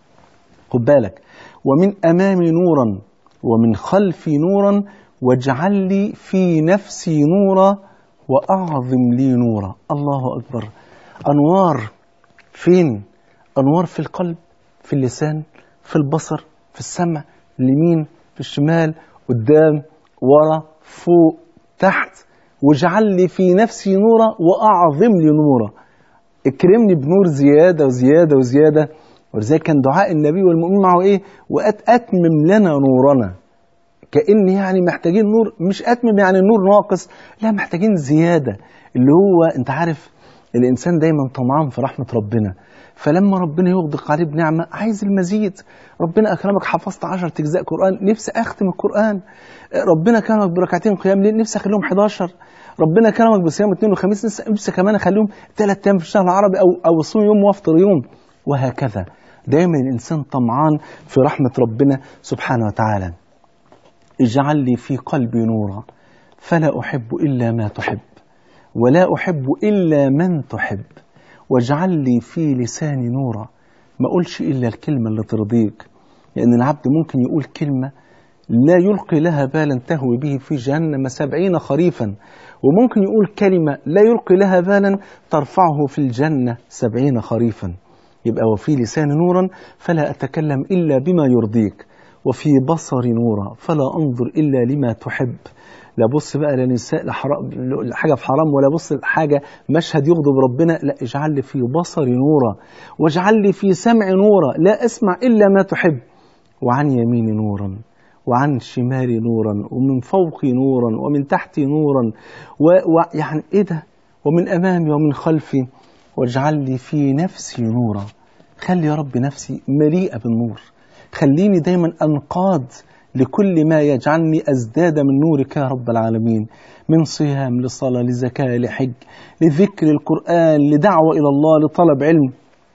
خد بالك ومن أمامي نورا ومن خلفي نورا واجعل لي في نفسي نورا وأعظم لي نورا الله أكبر أنوار فين أنوار في القلب في اللسان في البصر في السمع اليمين في الشمال قدام ورا فوق تحت واجعل لي في نفسي نورا وأعظم لي نورا اكرمني بنور زيادة وزيادة وزيادة ولذلك كان دعاء النبي والمؤمنين معه ايه واتمم لنا نورنا كان يعني محتاجين نور مش اتمم يعني النور ناقص لا محتاجين زياده اللي هو انت عارف الانسان دايما طمعان في رحمه ربنا فلما ربنا يغدق عليه بنعمه عايز المزيد ربنا اكرمك حفظت 10 اجزاء قران نفسي اختم القران ربنا كرمك بركعتين قيام ليل نفسي اخليهم 11 ربنا كرمك بصيام اثنين وخميس نفسي كمان اخليهم ثلاث ايام في الشهر العربي او او اصوم يوم وافطر يوم وهكذا دايما الإنسان طمعان في رحمة ربنا سبحانه وتعالى اجعل لي في قلبي نورا فلا أحب إلا ما تحب ولا أحب إلا من تحب واجعل لي في لساني نورا ما أقولش إلا الكلمة اللي ترضيك لأن العبد ممكن يقول كلمة لا يلقي لها بالا تهوي به في جهنم سبعين خريفا وممكن يقول كلمة لا يلقي لها بالا ترفعه في الجنة سبعين خريفا يبقى وفي لسان نورا فلا أتكلم إلا بما يرضيك وفي بصري نورا فلا أنظر إلا لما تحب لا بص بقى لنساء لحرام حاجة في حرام ولا بص لحاجة مشهد يغضب ربنا لا اجعل لي في بصري نورا واجعل لي في سمعي نورا لا أسمع إلا ما تحب وعن يميني نورا وعن شمالي نورا ومن فوقي نورا ومن تحتي نورا ويعني ايه ده ومن امامي ومن خلفي واجعل لي في نفسي نورا خلي يا رب نفسي مليئة بالنور خليني دايما أنقاد لكل ما يجعلني أزداد من نورك يا رب العالمين من صيام لصلاة لزكاة لحج لذكر القرآن لدعوة إلى الله لطلب علم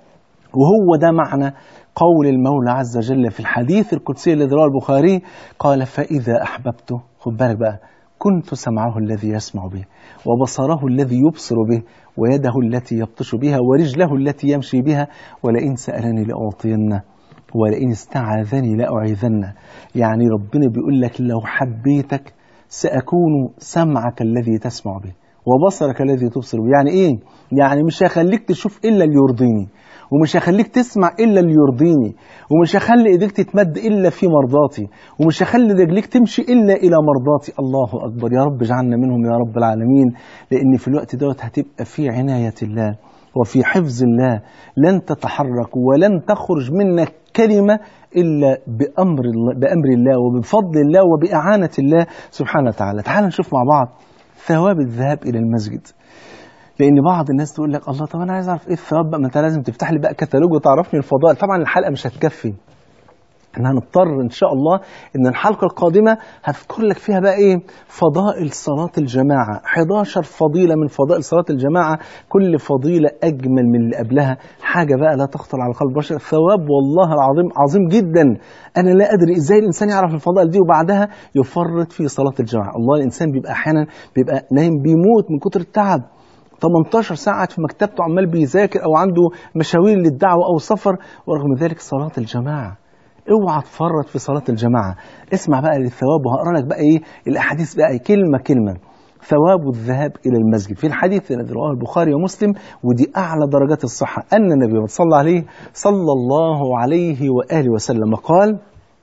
وهو ده معنى قول المولى عز وجل في الحديث القدسي الذي رواه البخاري قال فإذا أحببته خد بالك بقى كنت سمعه الذي يسمع به وبصره الذي يبصر به ويده التي يبطش بها ورجله التي يمشي بها ولئن سألني لأعطينه ولئن استعاذني لأعيذنه يعني ربنا بيقول لك لو حبيتك سأكون سمعك الذي تسمع به وبصرك الذي تبصر به يعني ايه يعني مش هخليك تشوف الا اللي يرضيني ومش هخليك تسمع الا اللي يرضيني ومش هخلي ايديك تتمد الا في مرضاتي ومش هخلي رجليك تمشي الا الى مرضاتي الله اكبر يا رب اجعلنا منهم يا رب العالمين لان في الوقت دوت هتبقى في عنايه الله وفي حفظ الله لن تتحرك ولن تخرج منك كلمه الا بامر الله بامر الله وبفضل الله وباعانه الله سبحانه وتعالى تعال نشوف مع بعض ثواب الذهاب الى المسجد لان بعض الناس تقول لك الله طب انا عايز اعرف ايه الثواب بقى ما انت لازم تفتح لي بقى كتالوج وتعرفني الفضائل طبعا الحلقه مش هتكفي احنا هنضطر ان شاء الله ان الحلقه القادمه هذكر لك فيها بقى ايه فضائل صلاه الجماعه 11 فضيله من فضائل صلاه الجماعه كل فضيله اجمل من اللي قبلها حاجه بقى لا تخطر على قلب البشر ثواب والله العظيم عظيم جدا انا لا ادري ازاي الانسان يعرف الفضائل دي وبعدها يفرط في صلاه الجماعه الله الانسان بيبقى احيانا بيبقى نايم بيموت من كتر التعب 18 ساعة قاعد في مكتبته عمال بيذاكر أو عنده مشاوير للدعوة أو السفر ورغم ذلك صلاة الجماعة اوعى تفرط في صلاة الجماعة اسمع بقى للثواب وهقرا لك بقى ايه الاحاديث بقى كلمة كلمة ثواب الذهاب الى المسجد في الحديث الذي رواه البخاري ومسلم ودي اعلى درجات الصحة ان النبي صلى عليه صلى الله عليه واله وسلم قال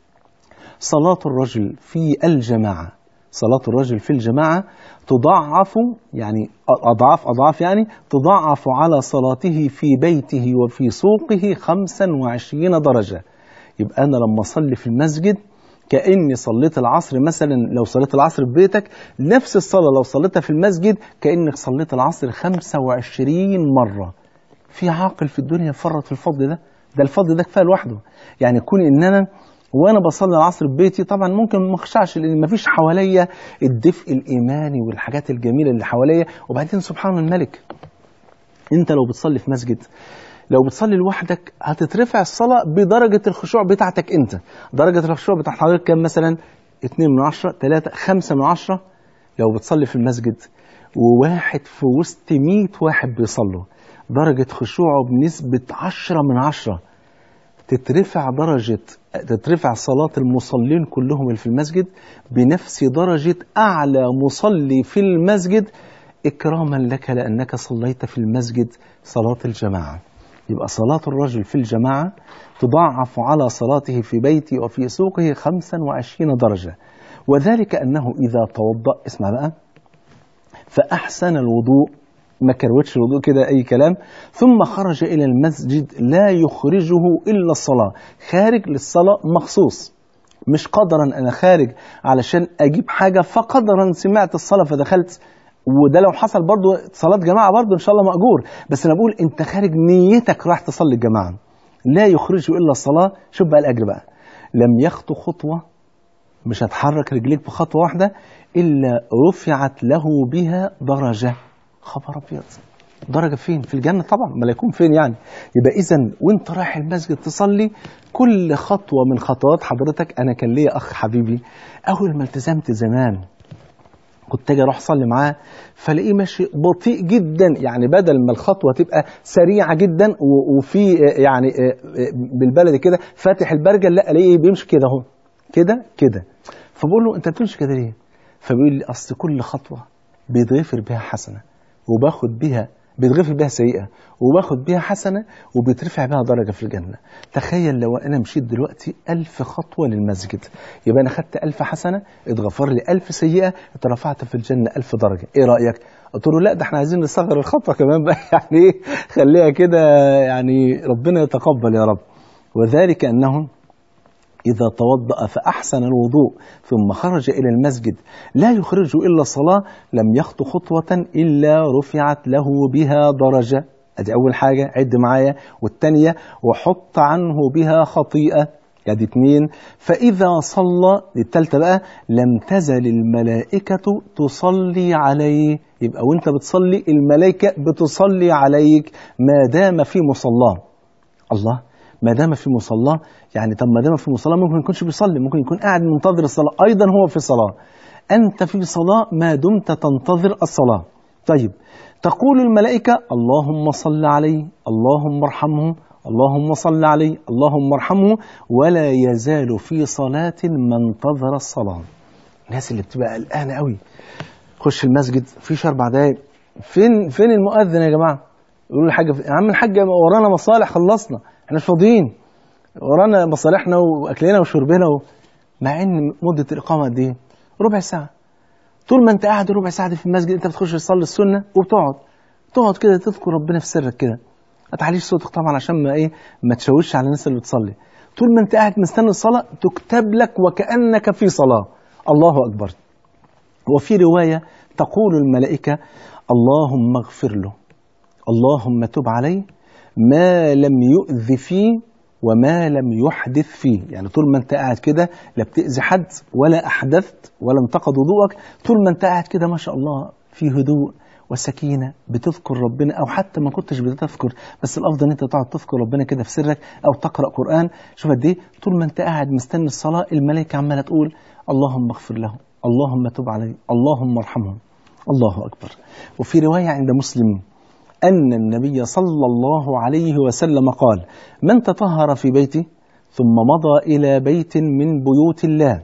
صلاة الرجل في الجماعة صلاة الرجل في الجماعة تضاعف يعني أضعاف أضعاف يعني تضاعف على صلاته في بيته وفي سوقه 25 درجة يبقى أنا لما أصلي في المسجد كأني صليت العصر مثلا لو صليت العصر في بيتك نفس الصلاة لو صليتها في المسجد كأنك صليت العصر 25 مرة في عاقل في الدنيا فرط في الفضل ده ده الفضل ده كفايه لوحده يعني يكون ان انا وانا بصلي العصر في بيتي طبعا ممكن ما اخشعش لان ما فيش حواليا الدفء الايماني والحاجات الجميله اللي حواليا وبعدين سبحان الملك انت لو بتصلي في مسجد لو بتصلي لوحدك هتترفع الصلاة بدرجة الخشوع بتاعتك انت درجة الخشوع بتاعت حضرتك كام مثلا 2 من 10 3 5 من 10 لو بتصلي في المسجد وواحد في وسط 100 واحد بيصلوا درجة خشوعه بنسبة 10 من 10 تترفع درجة تترفع صلاة المصلين كلهم اللي في المسجد بنفس درجة أعلى مصلي في المسجد إكراما لك لأنك صليت في المسجد صلاة الجماعة يبقى صلاة الرجل في الجماعة تضاعف على صلاته في بيته وفي سوقه 25 درجة وذلك أنه إذا توضأ اسمع بقى فأحسن الوضوء ما كروتش الوضوء كده أي كلام ثم خرج إلى المسجد لا يخرجه إلا الصلاة خارج للصلاة مخصوص مش قدرا أنا خارج علشان أجيب حاجة فقدرا سمعت الصلاة فدخلت وده لو حصل برضو صلاة جماعة برضو إن شاء الله مأجور بس أنا بقول أنت خارج نيتك راح تصلي الجماعة لا يخرجه إلا الصلاة شوف بقى الأجر بقى لم يخطو خطوة مش هتحرك رجليك بخطوة واحدة إلا رفعت له بها درجة خبر أبيض درجة فين؟ في الجنة طبعا ما يكون فين يعني يبقى إذا وأنت رايح المسجد تصلي كل خطوة من خطوات حضرتك أنا كان ليا أخ حبيبي أول ما التزمت زمان كنت اجي اروح اصلي معاه فلاقيه ماشي بطيء جدا يعني بدل ما الخطوه تبقى سريعه جدا وفي يعني بالبلدي كده فاتح البرجل لا الاقيه بيمشي كده اهو كده كده فبقول له انت بتمشي كده ليه؟ فبيقول لي اصل كل خطوه بيتغفر بها حسنه وباخد بيها بيتغفر بها سيئة وباخد بيها حسنة وبيترفع بها درجة في الجنة تخيل لو أنا مشيت دلوقتي ألف خطوة للمسجد يبقى أنا خدت ألف حسنة اتغفر لي ألف سيئة اترفعت في الجنة ألف درجة إيه رأيك؟ قلت له لا ده احنا عايزين نصغر الخطوة كمان بقى يعني ايه خليها كده يعني ربنا يتقبل يا رب وذلك أنه إذا توضأ فأحسن الوضوء ثم خرج إلى المسجد لا يخرج إلا الصلاة لم يخطو خطوة إلا رفعت له بها درجة أدي أول حاجة عد معايا والتانية وحط عنه بها خطيئة أدي اتنين فإذا صلى التالتة بقى لم تزل الملائكة تصلي عليه يبقى وانت بتصلي الملائكة بتصلي عليك ما دام في مصلاه الله ما دام في مصلاه يعني طب ما دام في مصلاه ممكن ما يكونش بيصلي ممكن يكون قاعد منتظر الصلاه ايضا هو في صلاه انت في صلاه ما دمت تنتظر الصلاه طيب تقول الملائكه اللهم صل عليه اللهم ارحمه اللهم صل عليه اللهم ارحمه ولا يزال في صلاه ما انتظر الصلاه الناس اللي بتبقى قلقانه قوي خش المسجد فيش اربع دقايق فين فين المؤذن يا جماعه يقولوا الحاج يا عم الحاج ورانا مصالح خلصنا احنا مش فاضيين ورانا مصالحنا واكلنا وشربنا و... مع ان مده الاقامه قد ايه؟ ربع ساعه طول ما انت قاعد ربع ساعه دي في المسجد انت بتخش تصلي السنه وبتقعد تقعد كده تذكر ربنا في سرك كده ما تعليش صوتك طبعا عشان ما ايه ما تشوش على الناس اللي بتصلي طول ما انت قاعد مستني الصلاه تكتب لك وكانك في صلاه الله اكبر وفي روايه تقول الملائكه اللهم اغفر له اللهم تب عليه ما لم يؤذ فيه وما لم يحدث فيه يعني طول ما انت قاعد كده لا بتأذي حد ولا أحدثت ولا انتقد وضوءك طول ما انت قاعد كده ما شاء الله في هدوء وسكينة بتذكر ربنا أو حتى ما كنتش بتذكر بس الأفضل أن أنت تقعد تذكر ربنا كده في سرك أو تقرأ قرآن شوف قد إيه طول ما أنت قاعد مستني الصلاة الملائكة عمالة تقول اللهم اغفر له اللهم تب عليه اللهم ارحمه الله أكبر وفي رواية عند مسلم أن النبي صلى الله عليه وسلم قال من تطهر في بيته ثم مضى إلى بيت من بيوت الله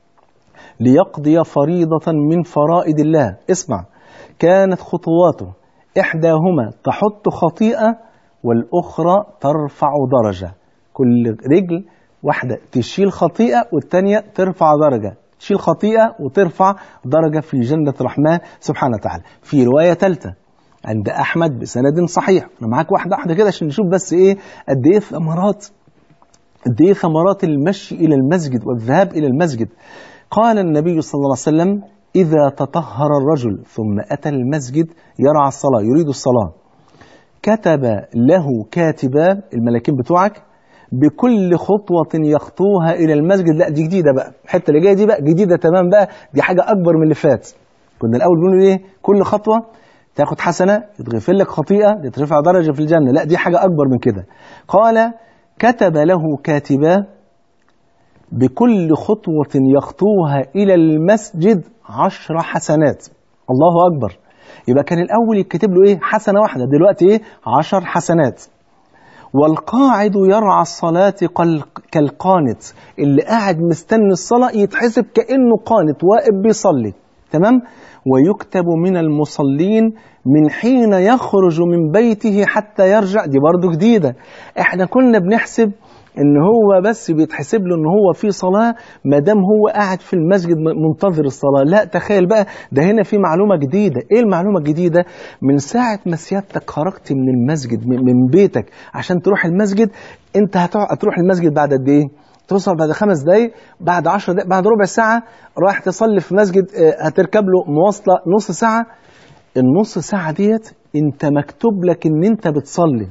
ليقضي فريضة من فرائض الله اسمع كانت خطواته إحداهما تحط خطيئة والأخرى ترفع درجة كل رجل واحدة تشيل خطيئة والتانية ترفع درجة تشيل خطيئة وترفع درجة في جنة الرحمن سبحانه وتعالى في رواية ثالثة عند أحمد بسند صحيح أنا معاك واحدة واحدة كده عشان نشوف بس إيه قد إيه ثمرات قد إيه ثمرات المشي إلى المسجد والذهاب إلى المسجد قال النبي صلى الله عليه وسلم إذا تطهر الرجل ثم أتى المسجد يرعى الصلاة يريد الصلاة كتب له كاتبا الملاكين بتوعك بكل خطوة يخطوها إلى المسجد لا دي جديدة بقى الحتة اللي جاية دي بقى جديدة تمام بقى دي حاجة أكبر من اللي فات كنا الأول بنقول إيه كل خطوة تاخد حسنة يتغفر لك خطيئة تترفع درجة في الجنة لا دي حاجة أكبر من كده قال كتب له كاتبا بكل خطوة يخطوها إلى المسجد عشر حسنات الله أكبر يبقى كان الأول يكتب له إيه حسنة واحدة دلوقتي إيه عشر حسنات والقاعد يرعى الصلاة كالقانت اللي قاعد مستني الصلاة يتحسب كأنه قانت واقف بيصلي تمام ويكتب من المصلين من حين يخرج من بيته حتى يرجع دي برضه جديدة احنا كنا بنحسب ان هو بس بيتحسب له ان هو في صلاه ما دام هو قاعد في المسجد منتظر الصلاه لا تخيل بقى ده هنا في معلومه جديده ايه المعلومه الجديده من ساعه ما سيادتك خرجت من المسجد من بيتك عشان تروح المسجد انت هتروح المسجد بعد قد ايه توصل بعد خمس دقايق بعد عشر دقايق بعد ربع ساعة رايح تصلي في مسجد هتركب له مواصلة نص ساعة النص ساعة ديت انت مكتوب لك ان انت بتصلي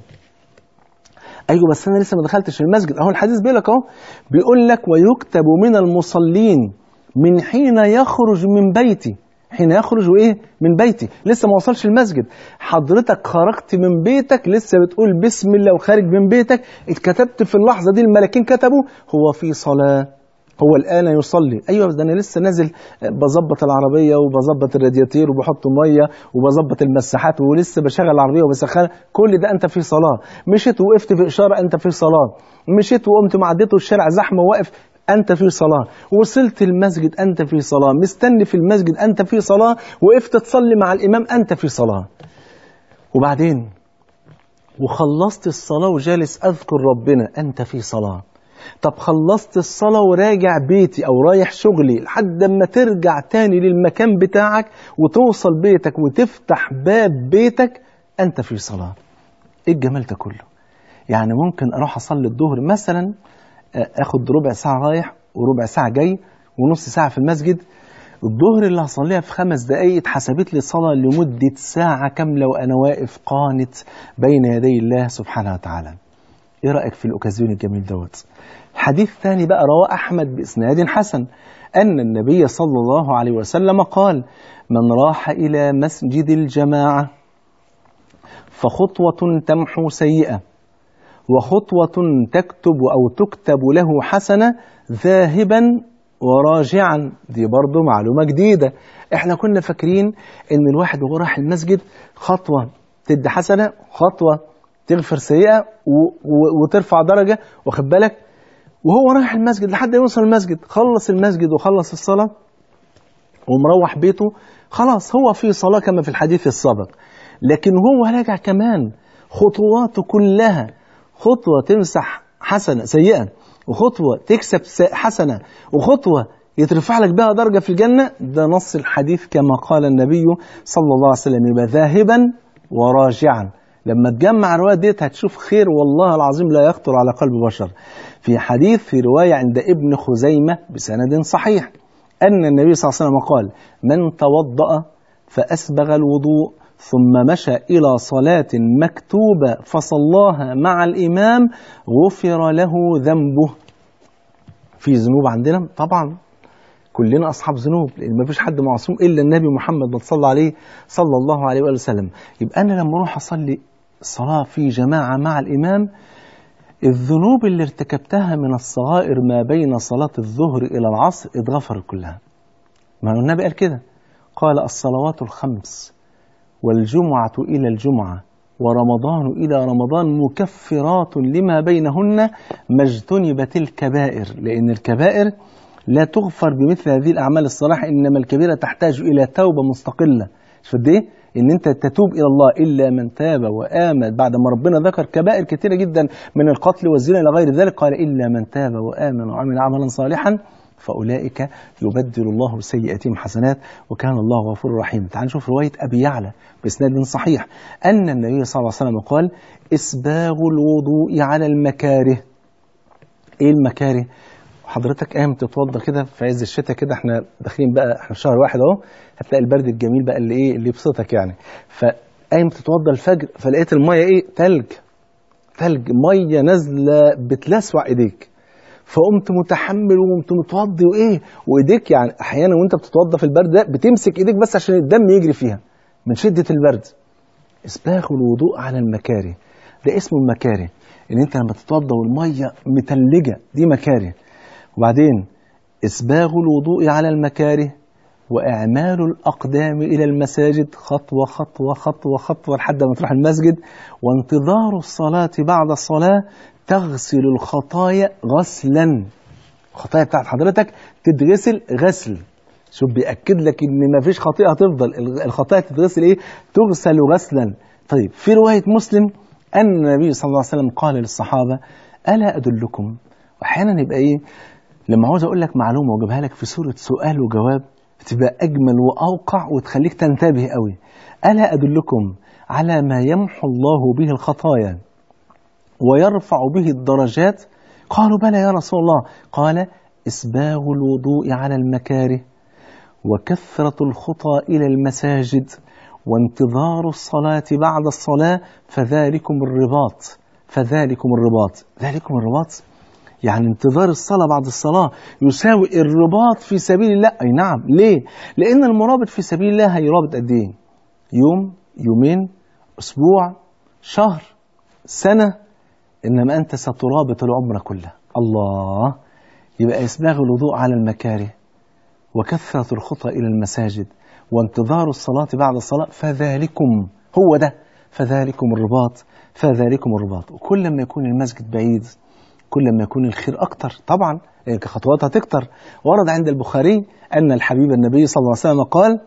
ايوه بس انا لسه ما دخلتش المسجد اهو الحديث بيقول لك اهو بيقول لك ويكتب من المصلين من حين يخرج من بيتي حين يخرج ايه من بيتي لسه ما وصلش المسجد حضرتك خرجت من بيتك لسه بتقول بسم الله وخارج من بيتك اتكتبت في اللحظه دي الملائكين كتبوا هو في صلاه هو الآن يصلي أيوة ده أنا لسه نازل بظبط العربية وبظبط الرادياتير وبحط مية وبظبط المساحات ولسه بشغل العربية وبسخنها كل ده أنت في صلاة مشيت وقفت في إشارة أنت في صلاة مشيت وقمت معديته الشارع زحمة واقف أنت في صلاة وصلت المسجد أنت في صلاة مستني في المسجد أنت في صلاة وقفت تصلي مع الإمام أنت في صلاة وبعدين وخلصت الصلاة وجالس أذكر ربنا أنت في صلاة طب خلصت الصلاة وراجع بيتي أو رايح شغلي لحد ما ترجع تاني للمكان بتاعك وتوصل بيتك وتفتح باب بيتك أنت في صلاة إيه الجمال ده كله يعني ممكن أروح أصلي الظهر مثلا أخد ربع ساعة رايح وربع ساعة جاي ونص ساعة في المسجد الظهر اللي هصليها في خمس دقايق اتحسبت لي صلاة لمدة ساعة كاملة وأنا واقف قانت بين يدي الله سبحانه وتعالى ايه رأيك في الأوكازيون الجميل دوت حديث ثاني بقى رواه أحمد بإسناد حسن أن النبي صلى الله عليه وسلم قال من راح إلى مسجد الجماعة فخطوة تمحو سيئة وخطوة تكتب أو تكتب له حسنة ذاهبا وراجعا دي برضو معلومة جديدة احنا كنا فاكرين ان الواحد وهو راح المسجد خطوة تدي حسنة خطوة تغفر سيئة وترفع درجة واخد بالك وهو رايح المسجد لحد يوصل المسجد خلص المسجد وخلص الصلاة ومروح بيته خلاص هو في صلاة كما في الحديث السابق لكن هو راجع كمان خطواته كلها خطوة تمسح حسنة سيئة وخطوة تكسب حسنة وخطوة يترفع لك بها درجة في الجنة ده نص الحديث كما قال النبي صلى الله عليه وسلم يبقى ذاهبا وراجعا لما تجمع الروايات ديت هتشوف خير والله العظيم لا يخطر على قلب بشر في حديث في رواية عند ابن خزيمة بسند صحيح أن النبي صلى الله عليه وسلم قال من توضأ فأسبغ الوضوء ثم مشى إلى صلاة مكتوبة فصلاها مع الإمام غفر له ذنبه في ذنوب عندنا طبعا كلنا أصحاب ذنوب لأن ما فيش حد معصوم إلا النبي محمد صلى عليه صلى الله عليه وآله وسلم يبقى أنا لما أروح أصلي صلاة في جماعة مع الإمام الذنوب اللي ارتكبتها من الصغائر ما بين صلاة الظهر إلى العصر اتغفرت كلها ما هو النبي قال كده قال الصلوات الخمس والجمعة إلى الجمعة ورمضان إلى رمضان مكفرات لما بينهن ما اجتنبت الكبائر لأن الكبائر لا تغفر بمثل هذه الأعمال الصالحة إنما الكبيرة تحتاج إلى توبة مستقلة شوف قد إيه؟ إن أنت تتوب إلى الله إلا من تاب وآمن بعد ما ربنا ذكر كبائر كثيرة جدا من القتل والزنا إلى غير ذلك قال إلا من تاب وآمن وعمل عملا صالحا فأولئك يبدل الله سيئاتهم حسنات وكان الله غفور رحيم تعال نشوف رواية أبي يعلى بإسناد صحيح أن النبي صلى الله عليه وسلم قال إسباغ الوضوء على المكاره إيه المكاره؟ حضرتك قايم تتوضى كده في عز الشتاء كده احنا داخلين بقى احنا في شهر واحد اهو هتلاقي البرد الجميل بقى اللي ايه اللي يبسطك يعني فقايم تتوضى الفجر فلقيت الميه ايه تلج تلج ميه نازله بتلسوع ايديك فقمت متحمل وقمت متوضي وايه وايديك يعني احيانا وانت بتتوضى في البرد ده بتمسك ايديك بس عشان الدم يجري فيها من شده البرد اسباغ الوضوء على المكاره ده اسمه المكاره ان انت لما تتوضى والميه متلجه دي مكاره وبعدين إسباغ الوضوء على المكاره وإعمال الأقدام إلى المساجد خطوة خطوة خطوة خطوة لحد ما تروح المسجد وانتظار الصلاة بعد الصلاة تغسل الخطايا غسلا الخطايا بتاعت حضرتك تتغسل غسل شوف بيأكد لك إن ما فيش خطيئة هتفضل الخطايا تتغسل إيه تغسل غسلا طيب في رواية مسلم أن النبي صلى الله عليه وسلم قال للصحابة ألا أدلكم وأحيانا يبقى إيه لما عاوز اقول لك معلومه واجيبها لك في صوره سؤال وجواب بتبقى اجمل واوقع وتخليك تنتبه قوي الا ادلكم على ما يمحو الله به الخطايا ويرفع به الدرجات قالوا بلى يا رسول الله قال اسباغ الوضوء على المكاره وكثره الخطى الى المساجد وانتظار الصلاه بعد الصلاه فذلكم الرباط فذلكم الرباط ذلكم الرباط يعني انتظار الصلاة بعد الصلاة يساوي الرباط في سبيل الله أي نعم ليه؟ لأن المرابط في سبيل الله هيرابط قد إيه؟ يوم يومين أسبوع شهر سنة إنما أنت سترابط العمر كله الله يبقى إسباغ الوضوء على المكاره وكثرة الخطى إلى المساجد وانتظار الصلاة بعد الصلاة فذلكم هو ده فذلكم الرباط فذلكم الرباط وكل ما يكون المسجد بعيد كل ما يكون الخير أكتر طبعا لأن خطواتها تكتر ورد عند البخاري أن الحبيب النبي صلى الله عليه وسلم قال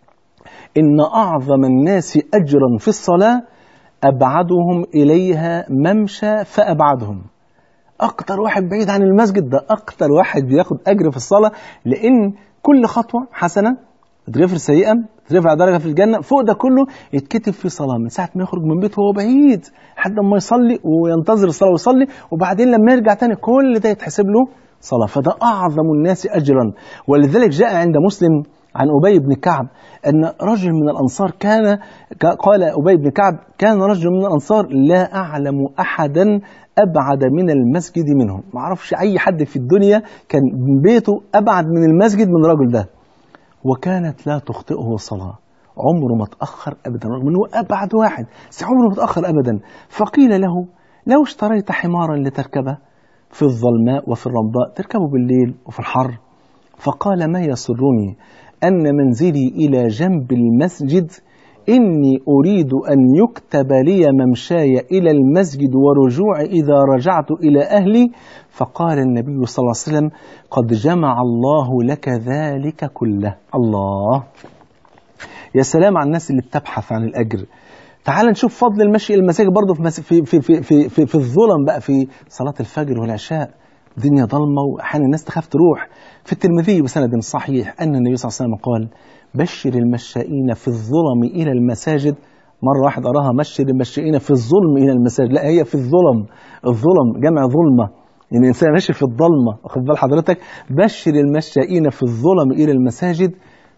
إن أعظم الناس أجرا في الصلاة أبعدهم إليها ممشى فأبعدهم أكتر واحد بعيد عن المسجد ده أكتر واحد بياخد أجر في الصلاة لأن كل خطوة حسنة تغفر سيئا ترفع درجة في الجنة فوق ده كله يتكتب في صلاة من ساعة ما يخرج من بيته وهو بعيد لحد ما يصلي وينتظر الصلاة ويصلي وبعدين لما يرجع تاني كل ده يتحسب له صلاة فده أعظم الناس أجرا ولذلك جاء عند مسلم عن أبي بن كعب أن رجل من الأنصار كان قال أبي بن كعب كان رجل من الأنصار لا أعلم أحدا أبعد من المسجد منهم ما أعرفش أي حد في الدنيا كان بيته أبعد من المسجد من الرجل ده وكانت لا تخطئه صلاة عمره ما تأخر أبدا رغم أنه أبعد واحد بس عمره ما تأخر أبدا فقيل له لو اشتريت حمارا لتركبه في الظلماء وفي الرمضاء تركبه بالليل وفي الحر فقال ما يسرني أن منزلي إلى جنب المسجد إني أريد أن يكتب لي ممشاي إلى المسجد ورجوعي إذا رجعت إلى أهلي فقال النبي صلى الله عليه وسلم قد جمع الله لك ذلك كله الله يا سلام على الناس اللي بتبحث عن الأجر تعال نشوف فضل المشي إلى المساجد برضه في, في, في, في, في, في, في الظلم بقى في صلاة الفجر والعشاء الدنيا ضلمة وأحيانا الناس تخاف تروح في الترمذي بسند صحيح أن النبي صلى الله عليه وسلم قال بشر المشائين في الظلم إلى المساجد مرة واحد أراها بشر المشائين في الظلم إلى المساجد لا هي في الظلم الظلم جمع ظلمة يعني الإنسان ماشي في الضلمة واخد بال حضرتك بشر المشائين في الظلم إلى المساجد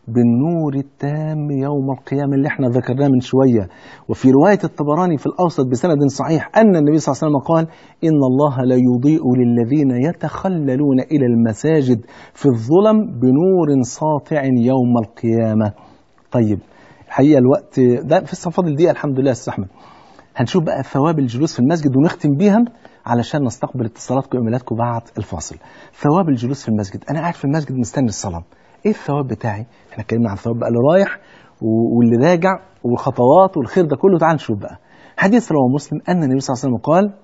بالنور التام يوم القيامة اللي احنا ذكرناه من شوية وفي رواية الطبراني في الأوسط بسند صحيح أن النبي صلى الله عليه وسلم قال إن الله لا يضيء للذين يتخللون إلى المساجد في الظلم بنور ساطع يوم القيامة طيب الحقيقة الوقت ده في الصفاضل دي الحمد لله يا أستاذ أحمد هنشوف بقى ثواب الجلوس في المسجد ونختم بيها علشان نستقبل اتصالاتكم وايميلاتكم بعد الفاصل ثواب الجلوس في المسجد انا قاعد في المسجد مستني الصلاه ايه الثواب بتاعي احنا اتكلمنا عن الثواب بقى اللي رايح واللي راجع والخطوات والخير ده كله تعال نشوف بقى حديث رواه مسلم ان النبي صلى الله عليه وسلم قال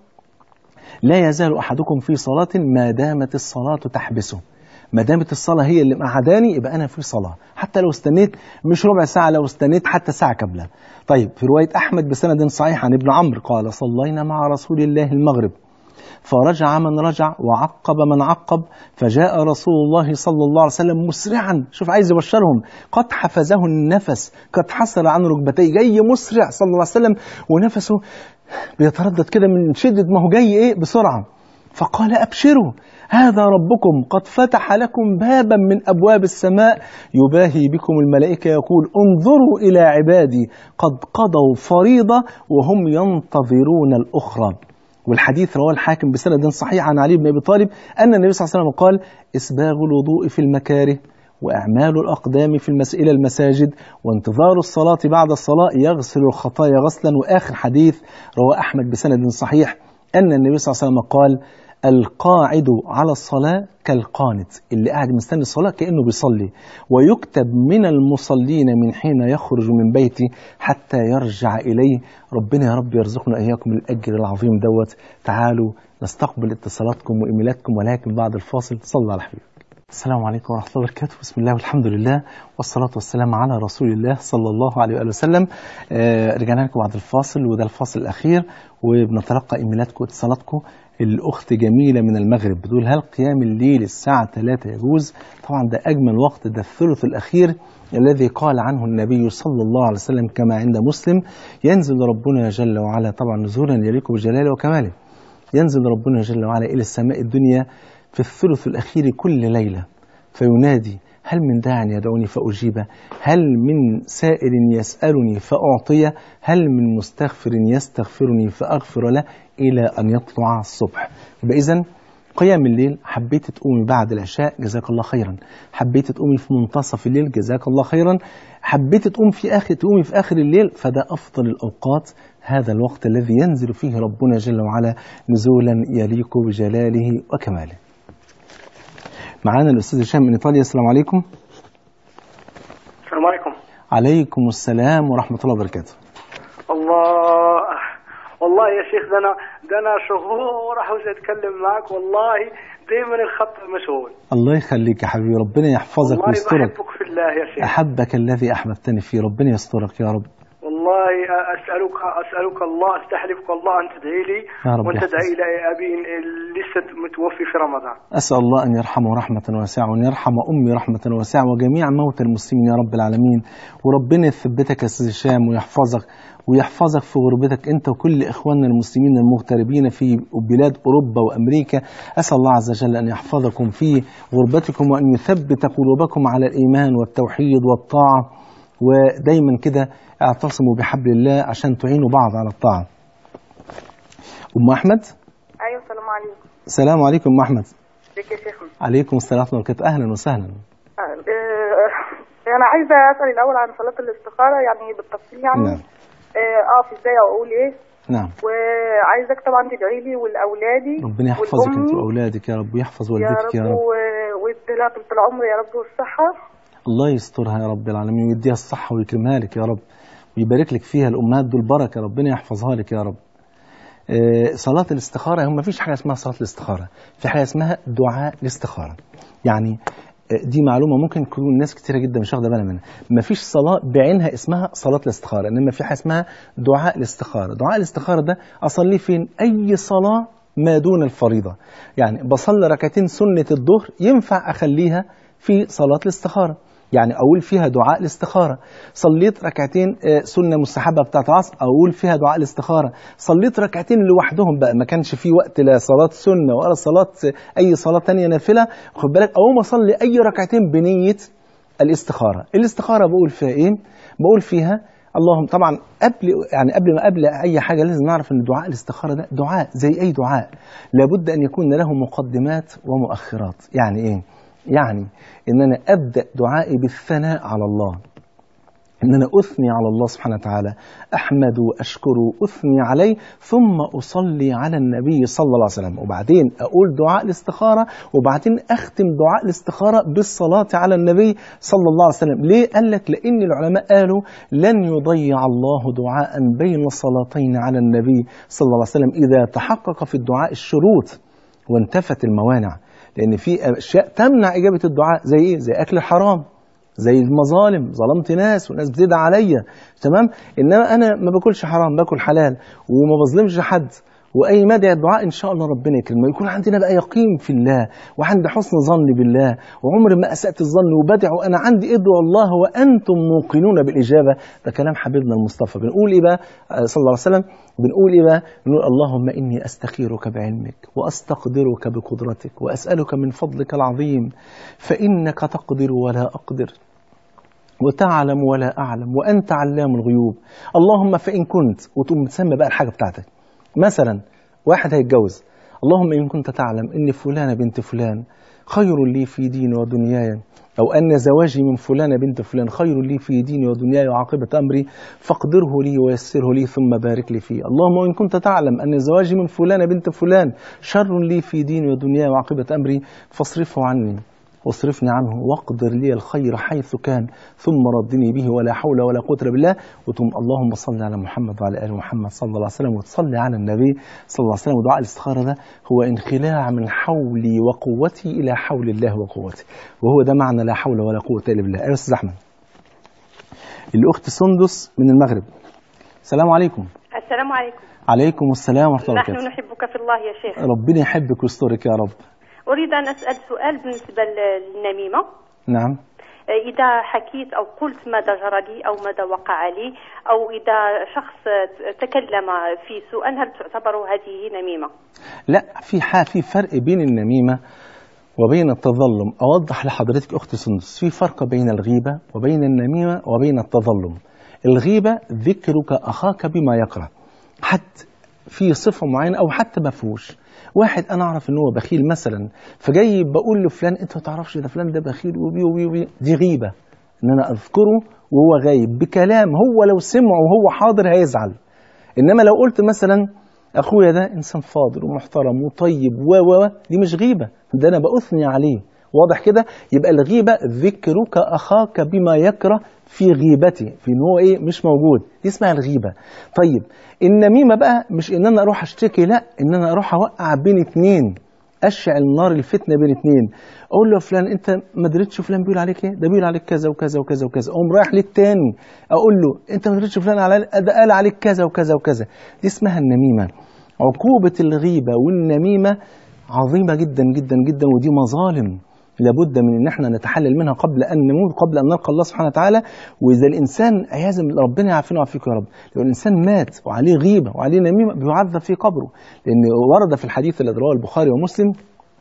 لا يزال احدكم في صلاه ما دامت الصلاه تحبسه ما دامت الصلاه هي اللي مقعداني يبقى انا في صلاه حتى لو استنيت مش ربع ساعه لو استنيت حتى ساعه كامله طيب في روايه احمد بسند صحيح عن ابن عمرو قال صلينا مع رسول الله المغرب فرجع من رجع وعقب من عقب فجاء رسول الله صلى الله عليه وسلم مسرعا شوف عايز يبشرهم قد حفزه النفس قد حصل عن ركبتيه جاي مسرع صلى الله عليه وسلم ونفسه بيتردد كده من شدة ما هو جاي ايه بسرعة فقال أبشروا هذا ربكم قد فتح لكم بابا من أبواب السماء يباهي بكم الملائكة يقول انظروا إلى عبادي قد قضوا فريضة وهم ينتظرون الأخرى والحديث رواه الحاكم بسند صحيح عن علي بن ابي طالب ان النبي صلى الله عليه وسلم قال اسباغ الوضوء في المكاره واعمال الاقدام في المس... الى المساجد وانتظار الصلاه بعد الصلاه يغسل الخطايا غسلا واخر حديث رواه احمد بسند صحيح ان النبي صلى الله عليه وسلم قال القاعد على الصلاة كالقانت اللي قاعد مستني الصلاة كأنه بيصلي ويكتب من المصلين من حين يخرج من بيته حتى يرجع إليه ربنا يا رب يرزقنا إياكم الأجر العظيم دوت تعالوا نستقبل اتصالاتكم وإيميلاتكم ولكن بعد الفاصل صلى على حبيبك السلام عليكم ورحمة الله وبركاته بسم الله والحمد لله والصلاة والسلام على رسول الله صلى الله عليه وآله وسلم آه رجعنا لكم بعد الفاصل وده الفاصل الأخير وبنتلقى إيميلاتكم واتصالاتكم الأخت جميلة من المغرب بتقول هل قيام الليل الساعة 3 يجوز؟ طبعا ده أجمل وقت ده الثلث الأخير الذي قال عنه النبي صلى الله عليه وسلم كما عند مسلم ينزل ربنا جل وعلا طبعا نزولا يليق بجلاله وكماله ينزل ربنا جل وعلا إلى السماء الدنيا في الثلث الأخير كل ليلة فينادي هل من داع يدعوني فأجيبه هل من سائل يسألني فأعطيه هل من مستغفر يستغفرني فأغفر له إلى أن يطلع الصبح إذا قيام الليل حبيت تقومي بعد العشاء جزاك الله خيرا حبيت تقومي في منتصف الليل جزاك الله خيرا حبيت تقوم في آخر تقومي في آخر الليل فده أفضل الأوقات هذا الوقت الذي ينزل فيه ربنا جل وعلا نزولا يليق بجلاله وكماله معانا الأستاذ هشام من إيطاليا السلام عليكم السلام عليكم عليكم السلام ورحمة الله وبركاته الله والله يا شيخ ده انا ده انا شهور عاوز اتكلم معك والله دايما الخط مشغول الله يخليك يا حبيبي ربنا يحفظك والله ويسترك بحبك في الله يا شيخ أحبك الذي أحببتني فيه ربنا يسترك يا رب والله اسالك اسالك الله استحلفك الله ان تدعي لي يا رب وان يحفظك. تدعي لي ابي لسه متوفي في رمضان أسأل الله أن يرحمه رحمة واسعة وأن يرحم أمي رحمة واسعة وجميع موتى المسلمين يا رب العالمين وربنا يثبتك يا أستاذ هشام ويحفظك ويحفظك في غربتك أنت وكل إخواننا المسلمين المغتربين في بلاد أوروبا وأمريكا أسأل الله عز وجل أن يحفظكم في غربتكم وأن يثبت قلوبكم على الإيمان والتوحيد والطاعة ودايما كده اعتصموا بحبل الله عشان تعينوا بعض على الطاعة أم أحمد ايوه السلام عليكم السلام عليكم أم أحمد ازيك يا شيخنا عليكم السلام ورحمة الله وبركاته أهلا وسهلا آه، آه، انا عايزه اسال الاول عن صلاه الاستخاره يعني بالتفصيل يعني نعم. آه، اقف ازاي او اقول ايه نعم وعايزك طبعا تدعي لي ولاولادي ربنا يحفظك والأم. انت واولادك يا رب ويحفظ يا والدتك يا رب رب و- ويدي لها طول العمر يا رب والصحه الله يسترها يا رب العالمين ويديها الصحة ويكرمها لك يا رب ويبارك لك فيها الأمهات دول بركة ربنا يحفظها لك يا رب آه، صلاة الاستخارة هم مفيش حاجة اسمها صلاة الاستخارة في حاجة اسمها دعاء الاستخارة يعني آه، دي معلومة ممكن تكون ناس كتيرة جدا مش واخدة بالها منها مفيش صلاة بعينها اسمها صلاة الاستخارة إنما في حاجة اسمها دعاء الاستخارة دعاء الاستخارة ده أصلي فين أي صلاة ما دون الفريضة يعني بصلي ركعتين سنة الظهر ينفع أخليها في صلاة الاستخارة يعني أقول فيها دعاء الاستخارة صليت ركعتين آه، سنة مستحبة بتاعت العصر أقول فيها دعاء الاستخارة صليت ركعتين لوحدهم بقى ما كانش في وقت لا صلاة سنة ولا صلاة أي صلاة تانية نافلة خد بالك أقوم أصلي أي ركعتين بنية الاستخارة الاستخارة بقول فيها ايه بقول فيها اللهم طبعا قبل يعني قبل ما قبل اي حاجه لازم نعرف ان دعاء الاستخاره ده دعاء زي اي دعاء لابد ان يكون له مقدمات ومؤخرات يعني ايه يعني ان انا ابدا دعائي بالثناء على الله ان انا اثني على الله سبحانه وتعالى احمد واشكر اثني عليه ثم اصلي على النبي صلى الله عليه وسلم وبعدين اقول دعاء الاستخاره وبعدين اختم دعاء الاستخاره بالصلاه على النبي صلى الله عليه وسلم ليه قال لك لان العلماء قالوا لن يضيع الله دعاء بين الصلاتين على النبي صلى الله عليه وسلم اذا تحقق في الدعاء الشروط وانتفت الموانع لان في اشياء تمنع اجابه الدعاء زي ايه زي اكل الحرام زي المظالم ظلمت ناس والناس بتدعي عليا تمام انما انا ما باكلش حرام باكل حلال وما بظلمش حد واي مدعي الدعاء ان شاء الله ربنا يكرمه يكون عندنا بقى يقين في الله وعندي حسن ظن بالله وعمري ما اسات الظن وبدع وانا عندي ادعوا الله وانتم موقنون بالاجابه ده كلام حبيبنا المصطفى بنقول ايه بقى صلى الله عليه وسلم بنقول ايه بقى بنقول اللهم اني استخيرك بعلمك واستقدرك بقدرتك واسالك من فضلك العظيم فانك تقدر ولا اقدر وتعلم ولا أعلم وأنت علام الغيوب اللهم فإن كنت وتقوم تسمى بقى الحاجة بتاعتك مثلا واحد هيتجوز اللهم إن كنت تعلم إن فلانة بنت فلان خير لي في ديني ودنياي أو أن زواجي من فلانة بنت فلان خير لي في ديني ودنياي وعاقبة أمري فاقدره لي ويسره لي ثم بارك لي فيه اللهم إن كنت تعلم أن زواجي من فلانة بنت فلان شر لي في ديني ودنياي وعاقبة أمري فاصرفه عني واصرفني عنه واقدر لي الخير حيث كان ثم ردني به ولا حول ولا قوة إلا بالله وتم اللهم صل على محمد وعلى آل محمد صلى الله عليه وسلم وتصلي على النبي صلى الله عليه وسلم ودعاء الاستخارة ده هو انخلاع من حولي وقوتي إلى حول الله وقوتي وهو ده معنى لا حول ولا قوة إلا بالله أيها أستاذ أحمد الأخت سندس من المغرب السلام عليكم السلام عليكم عليكم السلام ورحمة الله نحن وبركاته نحبك في الله يا شيخ ربنا يحبك ويسترك يا رب أريد أن أسأل سؤال بالنسبة للنميمة نعم إذا حكيت أو قلت ماذا جرى لي أو ماذا وقع لي أو إذا شخص تكلم في سؤال هل تعتبر هذه نميمة؟ لا في ح- في فرق بين النميمة وبين التظلم أوضح لحضرتك أخت سندس في فرق بين الغيبة وبين النميمة وبين التظلم الغيبة ذكرك أخاك بما يكره حتى في صفة معينة أو حتى ما فيهوش واحد أنا أعرف إن هو بخيل مثلا فجاي بقول لفلان أنت ما تعرفش ده فلان ده بخيل وبي وبي وبي دي غيبة إن أنا أذكره وهو غايب بكلام هو لو سمعه وهو حاضر هيزعل إنما لو قلت مثلا اخويا ده انسان فاضل ومحترم وطيب و و و، دي مش غيبه ده انا باثني عليه واضح كده يبقى الغيبه ذكرك اخاك بما يكره في غيبته في ان هو ايه مش موجود دي اسمها الغيبه طيب النميمه بقى مش ان انا اروح اشتكي لا ان انا اروح اوقع بين اتنين اشعل نار الفتنه بين اتنين اقول له يا فلان انت ما دريتش فلان بيقول عليك ايه ده بيقول عليك كذا وكذا وكذا وكذا اقوم رايح للتاني اقول له انت ما دريتش فلان على ده قال عليك كذا وكذا وكذا دي اسمها النميمه عقوبه الغيبه والنميمه عظيمه جدا جدا جدا ودي مظالم لابد من ان احنا نتحلل منها قبل ان نموت قبل ان نلقى الله سبحانه وتعالى واذا الانسان عياذا بالله ربنا يعافينا ويعافيكم يا رب لو الانسان مات وعليه غيبه وعليه نميمه بيعذب في قبره لان ورد في الحديث الذي رواه البخاري ومسلم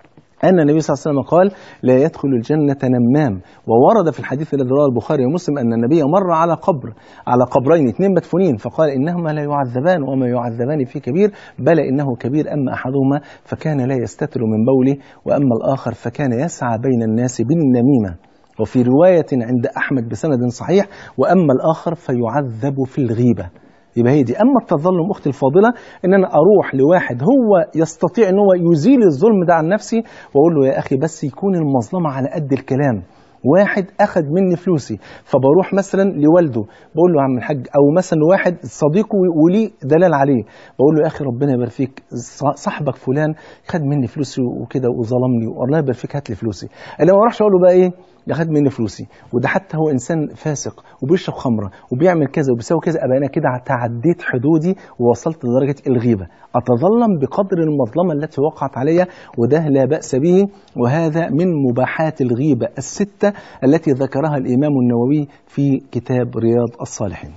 أن النبي صلى الله عليه وسلم قال لا يدخل الجنة نمام وورد في الحديث الذي رواه البخاري ومسلم أن النبي مر على قبر على قبرين اثنين مدفونين فقال إنهما لا يعذبان وما يعذبان في كبير بل إنه كبير أما أحدهما فكان لا يستتر من بوله وأما الآخر فكان يسعى بين الناس بالنميمة وفي رواية عند أحمد بسند صحيح وأما الآخر فيعذب في الغيبة يبقى هي دي اما التظلم اختي الفاضله ان انا اروح لواحد هو يستطيع ان هو يزيل الظلم ده عن نفسي واقول له يا اخي بس يكون المظلمه على قد الكلام واحد اخذ مني فلوسي فبروح مثلا لوالده بقول له يا عم الحاج او مثلا واحد صديقه وليه دلال عليه بقول له يا اخي ربنا يبارك فيك ص- صاحبك فلان خد مني فلوسي وكده وظلمني والله يبارك فيك هات لي فلوسي انا ما اروحش اقول له بقى ايه ده خد مني فلوسي وده حتى هو انسان فاسق وبيشرب خمره وبيعمل كذا وبيسوي كذا ابقى انا كده تعديت حدودي ووصلت لدرجه الغيبه اتظلم بقدر المظلمه التي وقعت علي وده لا باس به وهذا من مباحات الغيبه السته التي ذكرها الامام النووي في كتاب رياض الصالحين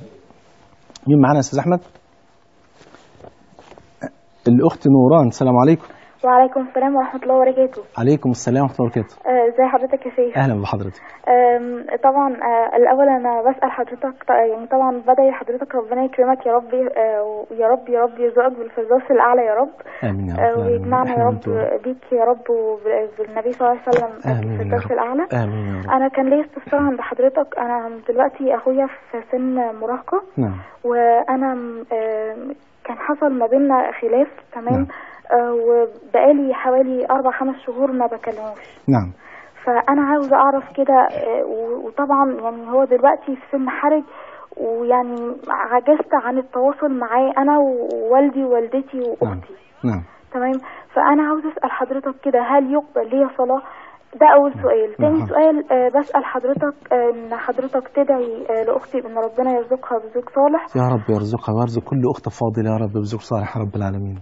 مين معانا يا استاذ احمد الاخت نوران السلام عليكم وعليكم السلام ورحمة الله وبركاته عليكم السلام ورحمه الله وبركاته آه، ازي حضرتك يا شيخ اهلا بحضرتك آم، طبعا آه، الاول انا بسال حضرتك ط- يعني طبعا بدعي حضرتك ربنا يكرمك يا رب آه، ويا رب يا رب يرزقك بالفردوس الاعلى يا رب امين يا آه، رب العالمين. ويجمعنا يا إحنا رب وأنتم. بيك يا رب وبالنبي صلى الله عليه وسلم امين يا بالفردوس رب الاعلى امين يا رب انا كان ليا استفسار عند حضرتك انا دلوقتي اخويا في سن مراهقه نعم وانا م- آم، كان حصل ما بيننا خلاف تمام نعم. آه، وبقالي حوالي اربع خمس شهور ما بكلموش نعم فانا عاوزه اعرف كده آه، و- وطبعا يعني هو دلوقتي في سن حرج ويعني عجزت عن التواصل معاه انا ووالدي ووالدتي نعم واختي نعم تمام فانا عاوزه اسال حضرتك كده هل يقبل لي صلاه ده اول سؤال تاني نعم. سؤال آه، بسال حضرتك آه، ان حضرتك تدعي آه، لاختي بان ربنا يرزقها بزوج صالح يا رب يرزقها ويرزق كل اخت فاضله يا رب بزوج صالح يا رب العالمين.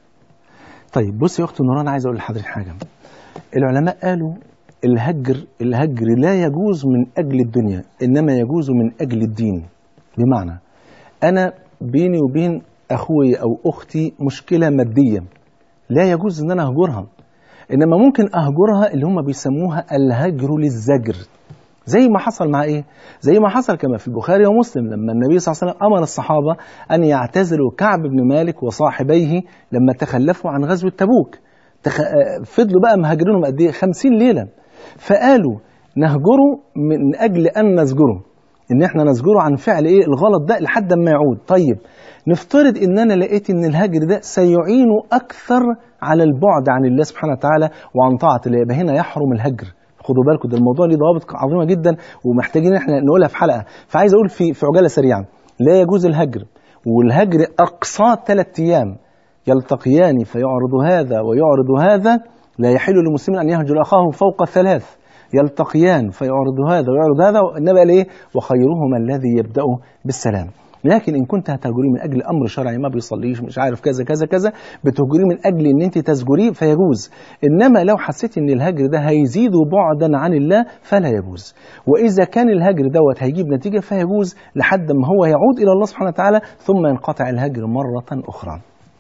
طيب بصي يا اخت نوران عايز اقول لحضرتك حاجه. العلماء قالوا الهجر الهجر لا يجوز من اجل الدنيا انما يجوز من اجل الدين. بمعنى انا بيني وبين اخوي او اختي مشكله ماديه لا يجوز ان انا اهجرها انما ممكن اهجرها اللي هم بيسموها الهجر للزجر زي ما حصل مع ايه؟ زي ما حصل كما في البخاري ومسلم لما النبي صلى الله عليه وسلم امر الصحابه ان يعتزلوا كعب بن مالك وصاحبيه لما تخلفوا عن غزوه تبوك. تخ... آه، فضلوا بقى مهاجرينهم قد ايه؟ 50 ليله. فقالوا نهجره من اجل ان نزجره. ان احنا نزجره عن فعل ايه؟ الغلط ده لحد ما يعود. طيب نفترض ان انا لقيت ان الهجر ده سيعين اكثر على البعد عن الله سبحانه وتعالى وعن طاعه الله يبقى هنا يحرم الهجر. خدوا بالكم ده الموضوع ليه ضوابط عظيمه جدا ومحتاجين ان احنا نقولها في حلقه فعايز اقول في في عجاله سريعه لا يجوز الهجر والهجر اقصاه ثلاث ايام يلتقيان فيعرض هذا ويعرض هذا لا يحل للمسلم ان يهجر اخاه فوق ثلاث يلتقيان فيعرض هذا ويعرض هذا النبي قال ايه وخيرهما الذي يبدا بالسلام لكن ان كنت هتهجريه من اجل امر شرعي ما بيصليش مش عارف كذا كذا كذا بتهجريه من اجل ان انت تزجريه فيجوز انما لو حسيت ان الهجر ده هيزيد بعدا عن الله فلا يجوز واذا كان الهجر دوت هيجيب نتيجه فيجوز لحد ما هو يعود الى الله سبحانه وتعالى ثم ينقطع الهجر مره اخرى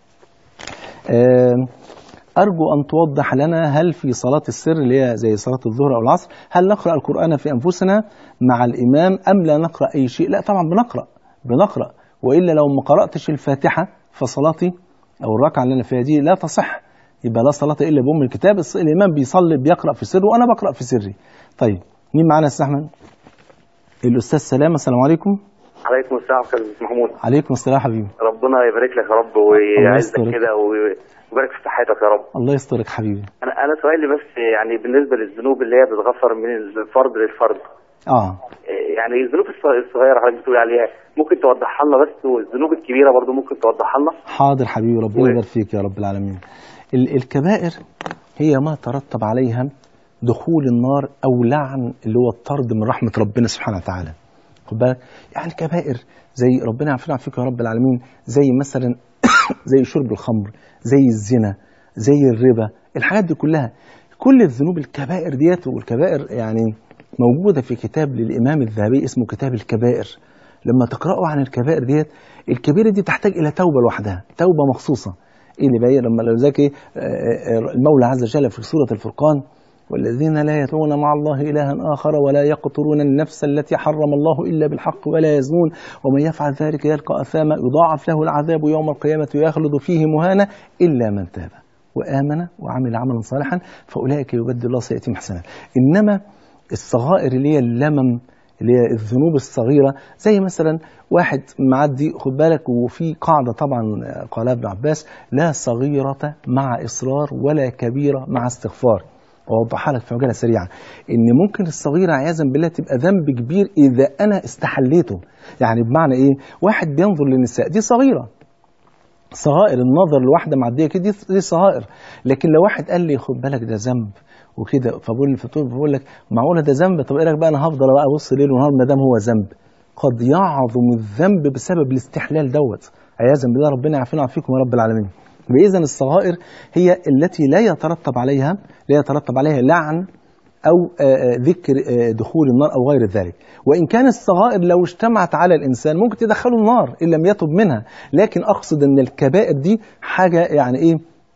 آم، أرجو أن توضح لنا هل في صلاة السر اللي هي زي صلاة الظهر أو العصر هل نقرأ القرآن في أنفسنا مع الإمام أم لا نقرأ أي شيء؟ لا طبعا بنقرأ بنقرأ وإلا لو ما قرأتش الفاتحة فصلاتي أو الركعة اللي أنا فيها دي لا تصح يبقى لا صلاة إلا بأم الكتاب الص- الإمام بيصلي بيقرأ في سره وأنا بقرأ في سري طيب مين معانا يا أستاذ أحمد؟ الأستاذ سلام السلام عليكم عليكم السلام ورحمة الله محمود عليكم السلام حبيبي ربنا يبارك لك يا رب الله ويعزك يسترك. كده ويبارك في صحتك يا رب الله يسترك حبيبي انا انا سؤالي بس يعني بالنسبه للذنوب اللي هي بتتغفر من الفرد للفرد آه يعني الذنوب الص- الصغيره حضرتك بتقول عليها ممكن توضحها لنا بس والذنوب الكبيره برضو ممكن توضحها لنا حاضر حبيبي ربنا و- يبارك فيك يا رب العالمين ال- الكبائر هي ما ترتب عليها دخول النار او لعن اللي هو الطرد من رحمه ربنا سبحانه وتعالى خد بالك يعني كبائر زي ربنا يعافينا فيك يا رب العالمين زي مثلا زي شرب الخمر زي الزنا زي الربا الحاجات دي كلها كل الذنوب الكبائر ديت والكبائر يعني موجوده في كتاب للامام الذهبي اسمه كتاب الكبائر لما تقرأوا عن الكبائر ديت الكبيرة دي تحتاج إلى توبة لوحدها توبة مخصوصة إيه اللي بقى لما لذلك إيه آه، آه، المولى عز وجل في سورة الفرقان والذين لا يدعون مع الله إلها آخر ولا يقتلون النفس التي حرم الله إلا بالحق ولا يزنون ومن يفعل ذلك يلقى أثاما يضاعف له العذاب يوم القيامة ويخلد فيه مهانا إلا من تاب وآمن وعمل عملا صالحا فأولئك يبدل الله سيئاتهم حسنات إنما الصغائر اللي هي اللمم اللي هي الذنوب الصغيرة زي مثلا واحد معدي خد بالك وفي قاعدة طبعا قالها ابن عباس لا صغيرة مع إصرار ولا كبيرة مع استغفار أوضحها لك في عجالة سريعة إن ممكن الصغيرة عياذا بالله تبقى ذنب كبير إذا أنا استحليته يعني بمعنى إيه واحد بينظر للنساء دي صغيرة صغائر النظر لواحده معديه كده دي دي صغائر لكن لو واحد قال لي خد بالك ده ذنب وكده فبقول فبقول لك معقوله ده ذنب طب ايه رايك بقى انا هفضل بقى ابص ليل ونهار ما دام هو ذنب قد يعظم الذنب بسبب الاستحلال دوت عياذا بالله ربنا يعافينا ويعافيكم يا رب العالمين فاذا الصغائر هي التي لا يترتب عليها لا يترتب عليها لعن أو آه، آه، ذكر آه، دخول النار أو غير ذلك وإن كان الصغائر لو اجتمعت على الإنسان ممكن تدخله النار إن لم يتب منها لكن أقصد أن الكبائر دي حاجة يعني إيه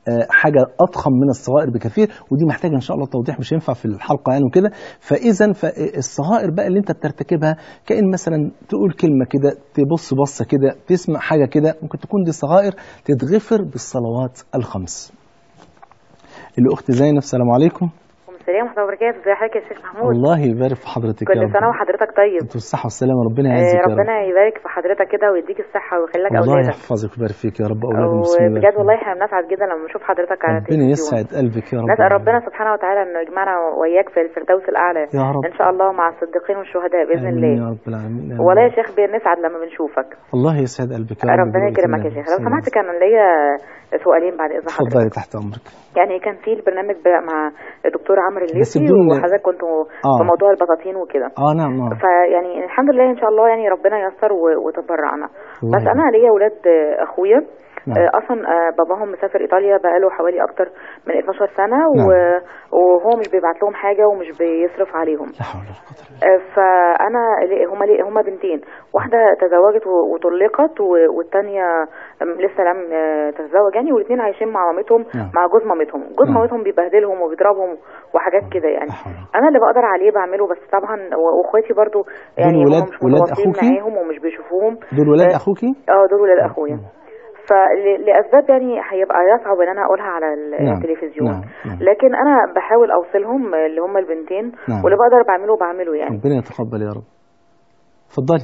آه، حاجه اضخم من الصغائر بكثير ودي محتاجه ان شاء الله توضيح مش هينفع في الحلقه يعني وكده فاذا فالصغائر بقى اللي انت بترتكبها كان مثلا تقول كلمه كده تبص بصه كده تسمع حاجه كده ممكن تكون دي صغائر تتغفر بالصلوات الخمس الاخت زينب السلام عليكم السلام ورحمة الله وبركاته ازي حضرتك يا شيخ محمود الله يبارك في حضرتك يا كل رب سنة وحضرتك طيب انتوا الصحه والسلامه ربنا آه، يعزك يا رب ربنا يبارك في حضرتك كده ويديك الصحة ويخلي لك الله أولادك يحفظك ويبارك فيك يا رب اولاد المسلمين وبجد والله احنا بنسعد جدا لما نشوف حضرتك على ربنا التلفزيون يسعد قلبك يا رب نسأل ربنا سبحانه وتعالى انه يجمعنا وإياك في الفردوس الأعلى يا رب إن شاء الله مع الصديقين والشهداء بإذن آمين يا الله رب العالمين آمين. والله يا شيخ بنسعد لما بنشوفك الله يسعد قلبك يا رب ربنا يكرمك يا شيخ لو سمحت كان ليا سؤالين بعد إذن حضرتك اتفضلي تحت امرك يعني كان في البرنامج بقى مع الدكتور عمرو الليثي بدون- وحضرتك كنتوا آه. في موضوع البطاطين وكده اه نعم اه فيعني الحمد لله ان شاء الله يعني ربنا ييسر و- وتبرعنا الله بس يبارك. انا ليا اولاد آه، اخويا نعم. آه، اصلا آه، باباهم مسافر ايطاليا بقاله حوالي اكتر من 12 سنه و- نعم. وهو مش بيبعت لهم حاجه ومش بيصرف عليهم لا حول ولا قوه الا بالله آه، فانا لي- هما لي- هما بنتين واحده تزوجت و- وطلقت و- والتانيه آم، لسه لم آه، تتزوج يعني والاثنين عايشين مع مامتهم نعم. مع جوز مامتهم جوز نعم. مامتهم بيبهدلهم وبيضربهم وحاجات كده يعني لا حول ولا انا اللي بقدر عليه بعمله بس طبعا و- واخواتي برضو يعني هم ولاد- مش ولاد متواصلين أخوكي؟ معاهم ومش بيشوفوهم دول ولاد آه، اخوكي اه دول ولاد اخويا فلاسباب يعني هيبقى يصعب ان انا اقولها على ال- نعم. التلفزيون نعم. نعم. لكن انا بحاول اوصلهم آه، اللي هم البنتين نعم. واللي بقدر بعمله بعمله يعني ربنا يتقبل يا رب اتفضلي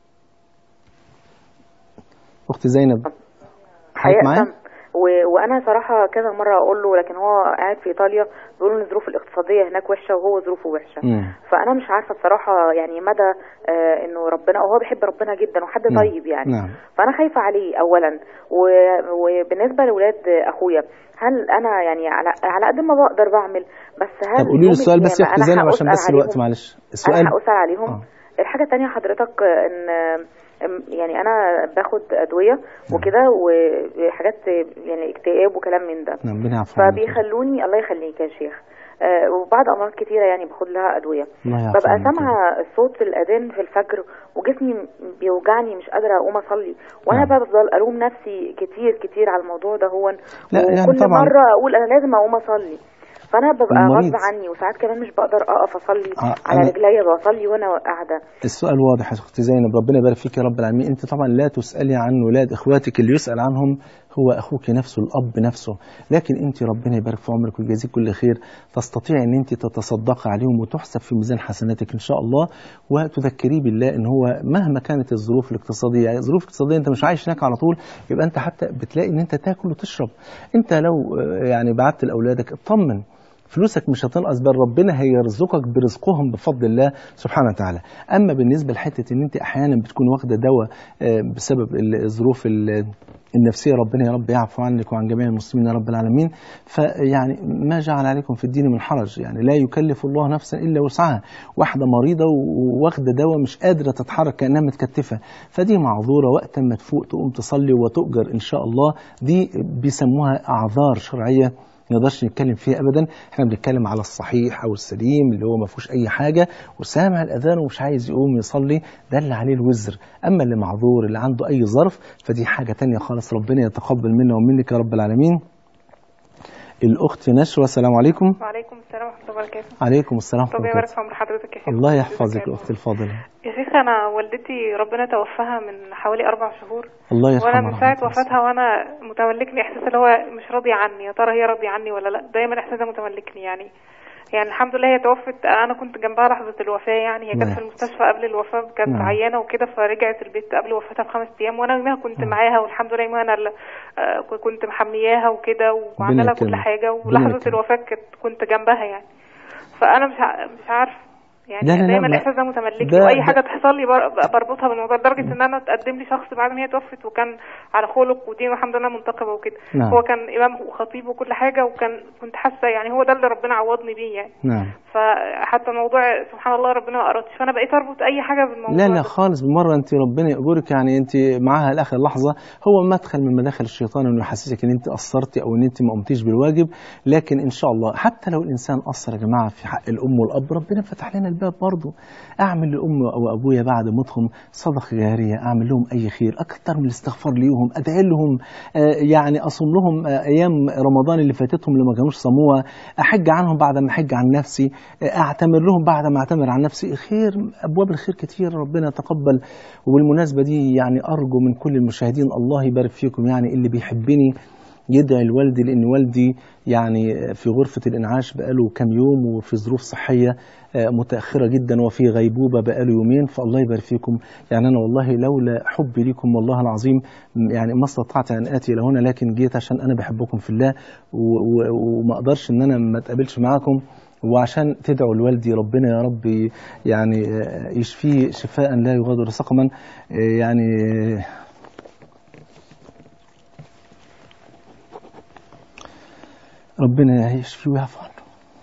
اختي زينب حضرتك معايا هيأسم و... وانا صراحه كذا مره اقول له لكن هو قاعد في ايطاليا بيقول ان الظروف الاقتصاديه هناك وحشه وهو ظروفه وحشه مم. فانا مش عارفه بصراحه يعني مدى آه انه ربنا وهو بيحب ربنا جدا وحد نعم. طيب يعني نعم فانا خايفه عليه اولا و... وبالنسبه لاولاد اخويا هل انا يعني على على قد ما بقدر بعمل بس هل طب قولي لي يوم السؤال بس يا القيامة اختي أنا زينب عشان هأسأل بس الوقت عليهم؟ معلش السؤال انا هأسأل عليهم آه. الحاجه الثانيه حضرتك آه، ان آم، يعني انا باخد ادويه وكده وحاجات يعني اكتئاب وكلام من ده نعم ربنا يعفو عنك. فبيخلوني الله يخليك يا شيخ آه، وبعض امراض كتيره يعني باخد لها ادويه الله يعفو ببقى عنك. سامعه صوت الاذان في الفجر وجسمي بيوجعني مش قادره اقوم اصلي وانا نعم. بفضل الوم نفسي كتير كتير على الموضوع ده هو لا، يعني وكل طبعاً- مره اقول انا لازم اقوم اصلي فانا ببقى المريض. غصب عني وساعات كمان مش بقدر اقف اصلي آه، على أنا- رجليا بصلي وانا قاعده السؤال واضح يا اختي زينب ربنا يبارك فيك يا رب العالمين انت طبعا لا تسالي عن ولاد اخواتك اللي يسال عنهم هو اخوك نفسه الاب نفسه لكن انت ربنا يبارك في عمرك ويجازيك كل خير تستطيع ان انت تتصدقي عليهم وتحسب في ميزان حسناتك ان شاء الله وتذكريه بالله ان هو مهما كانت الظروف الاقتصاديه يعني الظروف الاقتصاديه انت مش عايش هناك على طول يبقى انت حتى بتلاقي ان انت تاكل وتشرب انت لو آه، يعني بعت لاولادك اطمن فلوسك مش هتنقص بل ربنا هيرزقك برزقهم بفضل الله سبحانه وتعالى اما بالنسبه لحته ان انت احيانا بتكون واخده دواء آه، بسبب ال- الظروف ال- النفسيه ربنا يا رب يعفو عنك وعن جميع المسلمين يا رب العالمين فيعني ما جعل عليكم في الدين من حرج يعني لا يكلف الله نفسا الا وسعها واحده مريضه وواخده دواء مش قادره تتحرك كانها متكتفه فدي معذوره وقت ما تفوق تقوم تصلي وتؤجر ان شاء الله دي بيسموها اعذار شرعيه ما نقدرش نتكلم فيها ابدا احنا بنتكلم على الصحيح او السليم اللي هو ما فيهوش اي حاجه وسامع الاذان ومش عايز يقوم يصلي ده اللي عليه الوزر اما اللي معذور اللي عنده اي ظرف فدي حاجه تانية خالص ربنا يتقبل منا ومنك يا رب العالمين الاخت نشوى السلام عليكم وعليكم السلام ورحمة الله وبركاته عليكم السلام ورحمه ربنا الله يبارك في عمر حضرتك يا شيخ الله يحفظك اختي الفاضله يا شيخ أنا والدتي ربنا توفاها من حوالي أربع شهور الله يرحمها وأنا من ساعة رحمة الله. وفاتها وأنا متملكني إحساس اللي هو مش راضية عني يا ترى هي راضية عني ولا لأ دايما إحساس ده متملكني يعني يعني الحمد لله هي توفت أنا كنت جنبها لحظة الوفاة يعني هي كانت الله في المستشفى قبل الوفاة كانت نعم. عيانة وكده فرجعت البيت قبل وفاتها بخمس أيام وأنا يومها كنت نعم. معاها والحمد لله يومها أنا اللي آه، كنت محمياها وكده وعاملة لها كل يكرمك. حاجة ربنا ولحظة يكرمك. الوفاة كنت كنت جنبها يعني فانا مش ع- مش عارفه يعني لا لا لا، دايما لا. الاحساس ده متملكني ده- واي ده- حاجه تحصل لي بر- بربطها بالموضوع لدرجه ان انا تقدم لي شخص بعد ما هي توفت وكان على خلق ودين والحمد لله منتقبه وكده نعم. هو كان امام وخطيب وكل حاجه وكان كنت حاسه يعني هو ده اللي ربنا عوضني بيه يعني نعم فحتى الموضوع سبحان الله ربنا ما ارادش فانا بقيت اربط اي حاجه بالموضوع لا لا ده. خالص بالمره انت ربنا يأجرك يعني انت معاها لاخر لحظه هو مدخل من مداخل الشيطان انه يحسسك ان انت قصرتي او ان انت ما قمتيش بالواجب لكن ان شاء الله حتى لو الانسان قصر يا جماعه في حق الام والاب ربنا فتح لنا الباب الباب برضه اعمل لامي او ابويا بعد موتهم صدقه جاريه اعمل لهم اي خير اكتر من الاستغفار ليهم ادعي لهم آه، يعني اصوم لهم آه، ايام رمضان اللي فاتتهم اللي ما كانوش صاموها احج عنهم بعد ما احج عن نفسي آه، اعتمر لهم بعد ما اعتمر عن نفسي خير ابواب الخير كتير ربنا يتقبل وبالمناسبه دي يعني ارجو من كل المشاهدين الله يبارك فيكم يعني اللي بيحبني يدعي لوالدي لان والدي يعني في غرفه الانعاش بقاله كام يوم وفي ظروف صحيه آه، متاخره جدا وفي غيبوبه بقاله يومين فالله يبارك فيكم يعني انا والله لولا حبي ليكم والله العظيم م- يعني ما استطعت ان اتي الى هنا لكن جيت عشان انا بحبكم في الله و- و- وما اقدرش ان انا ما اتقابلش معاكم وعشان تدعوا لوالدي ربنا يا رب يعني آه، يشفيه شفاء لا يغادر سقما آه، يعني آه، ربنا يشفيه ويعفو عنه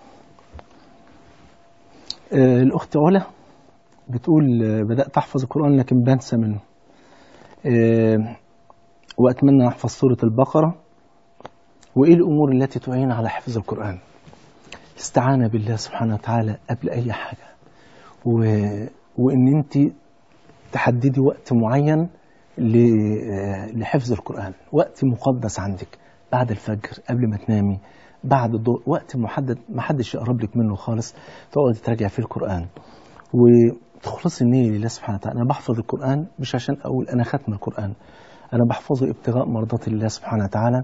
آه، الأخت علا بتقول آه، بدأت أحفظ القرآن لكن بنسى منه آه، وأتمنى أحفظ سورة البقرة وإيه الأمور التي تعين على حفظ القرآن استعانة بالله سبحانه وتعالى قبل أي حاجة و... وإن أنت تحددي وقت معين ل... آه، لحفظ القرآن وقت مقدس عندك بعد الفجر قبل ما تنامي بعد الضوء وقت محدد ما حدش يقرب لك منه خالص تقعدي تراجع فيه القرآن وتخلصي النية لله سبحانه وتعالى أنا بحفظ القرآن مش عشان أقول أنا ختم القرآن أنا بحفظه ابتغاء مرضات الله سبحانه وتعالى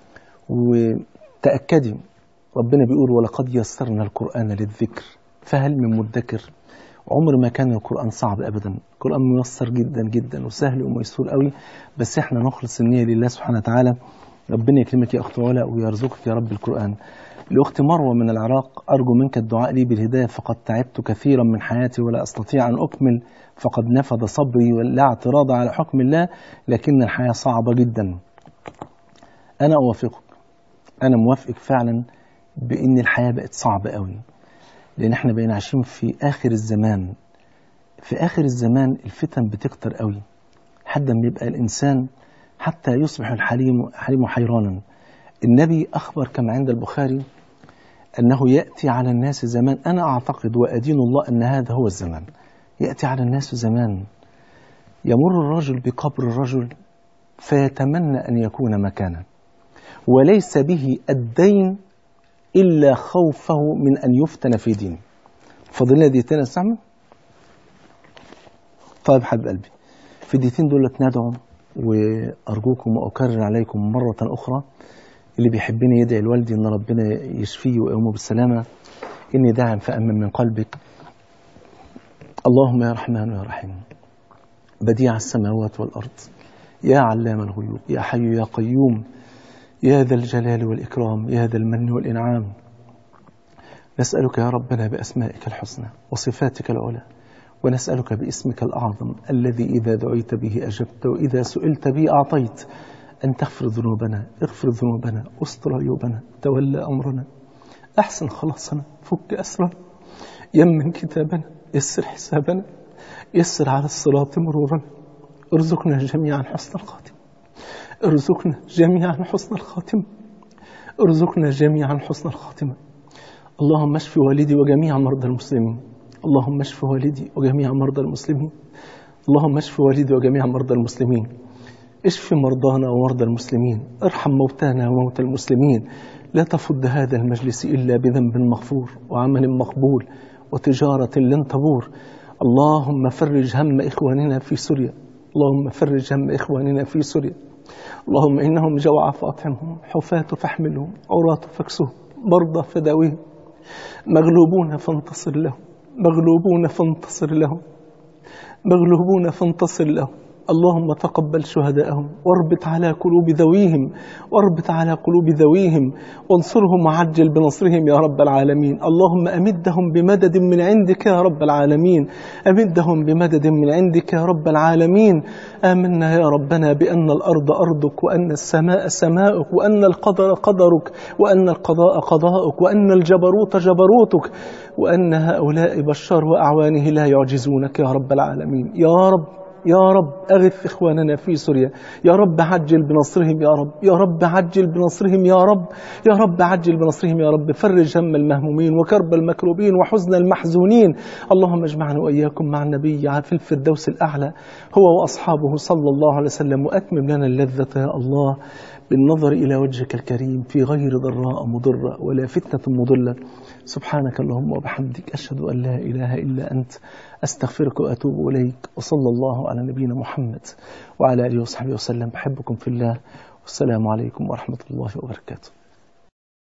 وتأكدي ربنا بيقول ولقد يسرنا القرآن للذكر فهل من مدكر عمر ما كان القرآن صعب أبدا القرآن ميسر جدا جدا وسهل وميسور قوي بس احنا نخلص النية لله سبحانه وتعالى ربنا يكرمك يا أخت ولا ويرزقك يا رب القرآن لأخت مروة من العراق أرجو منك الدعاء لي بالهداية فقد تعبت كثيرا من حياتي ولا أستطيع أن أكمل فقد نفذ صبري ولا اعتراض على حكم الله لكن الحياة صعبة جدا أنا أوافقك أنا موافقك فعلا بأن الحياة بقت صعبة قوي لأن احنا بقينا عايشين في آخر الزمان في آخر الزمان الفتن بتكتر قوي حتى ما يبقى الإنسان حتى يصبح الحليم حليم حيرانا النبي أخبر كما عند البخاري أنه يأتي على الناس زمان أنا أعتقد وأدين الله أن هذا هو الزمان يأتي على الناس زمان يمر الرجل بقبر الرجل فيتمنى أن يكون مكانا وليس به الدين إلا خوفه من أن يفتن في دينه فضلنا ديتين استعمل طيب حبيب قلبي في الديتين دول ندعو وأرجوكم وأكرر عليكم مرة أخرى اللي بيحبني يدعي لوالدي إن ربنا يشفيه ويقومه بالسلامة إني داعم فأمن من قلبك اللهم يا رحمن يا رحيم بديع السماوات والأرض يا علام الغيوب يا حي يا قيوم يا ذا الجلال والإكرام يا ذا المن والإنعام نسألك يا ربنا بأسمائك الحسنى وصفاتك العلى ونسألك باسمك الأعظم الذي إذا دعيت به أجبت وإذا سئلت به أعطيت أن تغفر ذنوبنا اغفر ذنوبنا استر عيوبنا تولى أمرنا أحسن خلاصنا فك أسرنا يمن كتابنا يسر حسابنا يسر على الصراط مرورنا ارزقنا جميعا حسن الخاتمة ارزقنا جميعا حسن الخاتمة ارزقنا جميعا حسن الخاتمة اللهم اشف والدي وجميع مرضى المسلمين اللهم اشف والدي وجميع مرضى المسلمين اللهم اشف والدي وجميع مرضى المسلمين اشف مرضانا ومرضى المسلمين ارحم موتانا وموتى المسلمين لا تفض هذا المجلس إلا بذنب مغفور وعمل مقبول وتجارة لن تبور اللهم فرج هم إخواننا في سوريا اللهم فرج هم إخواننا في سوريا اللهم إنهم جوع فاطعمهم حفاة فاحملهم عراة فاكسهم مرضى فداويهم مغلوبون فانتصر لهم مغلوبون فانتصر لهم مغلوبون فانتصر لهم اللهم تقبل شهداءهم واربط على قلوب ذويهم واربط على قلوب ذويهم وانصرهم وعجل بنصرهم يا رب العالمين اللهم أمدهم بمدد من عندك يا رب العالمين أمدهم بمدد من عندك يا رب العالمين آمنا يا ربنا بأن الأرض أرضك وأن السماء سماؤك وأن القدر قدرك وأن القضاء قضاؤك وأن الجبروت جبروتك وأن هؤلاء بشار وأعوانه لا يعجزونك يا رب العالمين يا رب يا رب أغث إخواننا في سوريا يا رب عجل بنصرهم يا رب يا رب عجل بنصرهم يا رب يا رب عجل بنصرهم يا رب فرج هم المهمومين وكرب المكروبين وحزن المحزونين اللهم اجمعنا وإياكم مع النبي في الفردوس الأعلى هو وأصحابه صلى الله عليه وسلم وأتمم لنا اللذة يا الله بالنظر إلى وجهك الكريم في غير ضراء مضرة ولا فتنة مضلة سبحانك اللهم وبحمدك أشهد أن لا إله إلا أنت أستغفرك وأتوب إليك وصلى الله على نبينا محمد وعلى آله وصحبه وسلم بحبكم في الله والسلام عليكم ورحمة الله وبركاته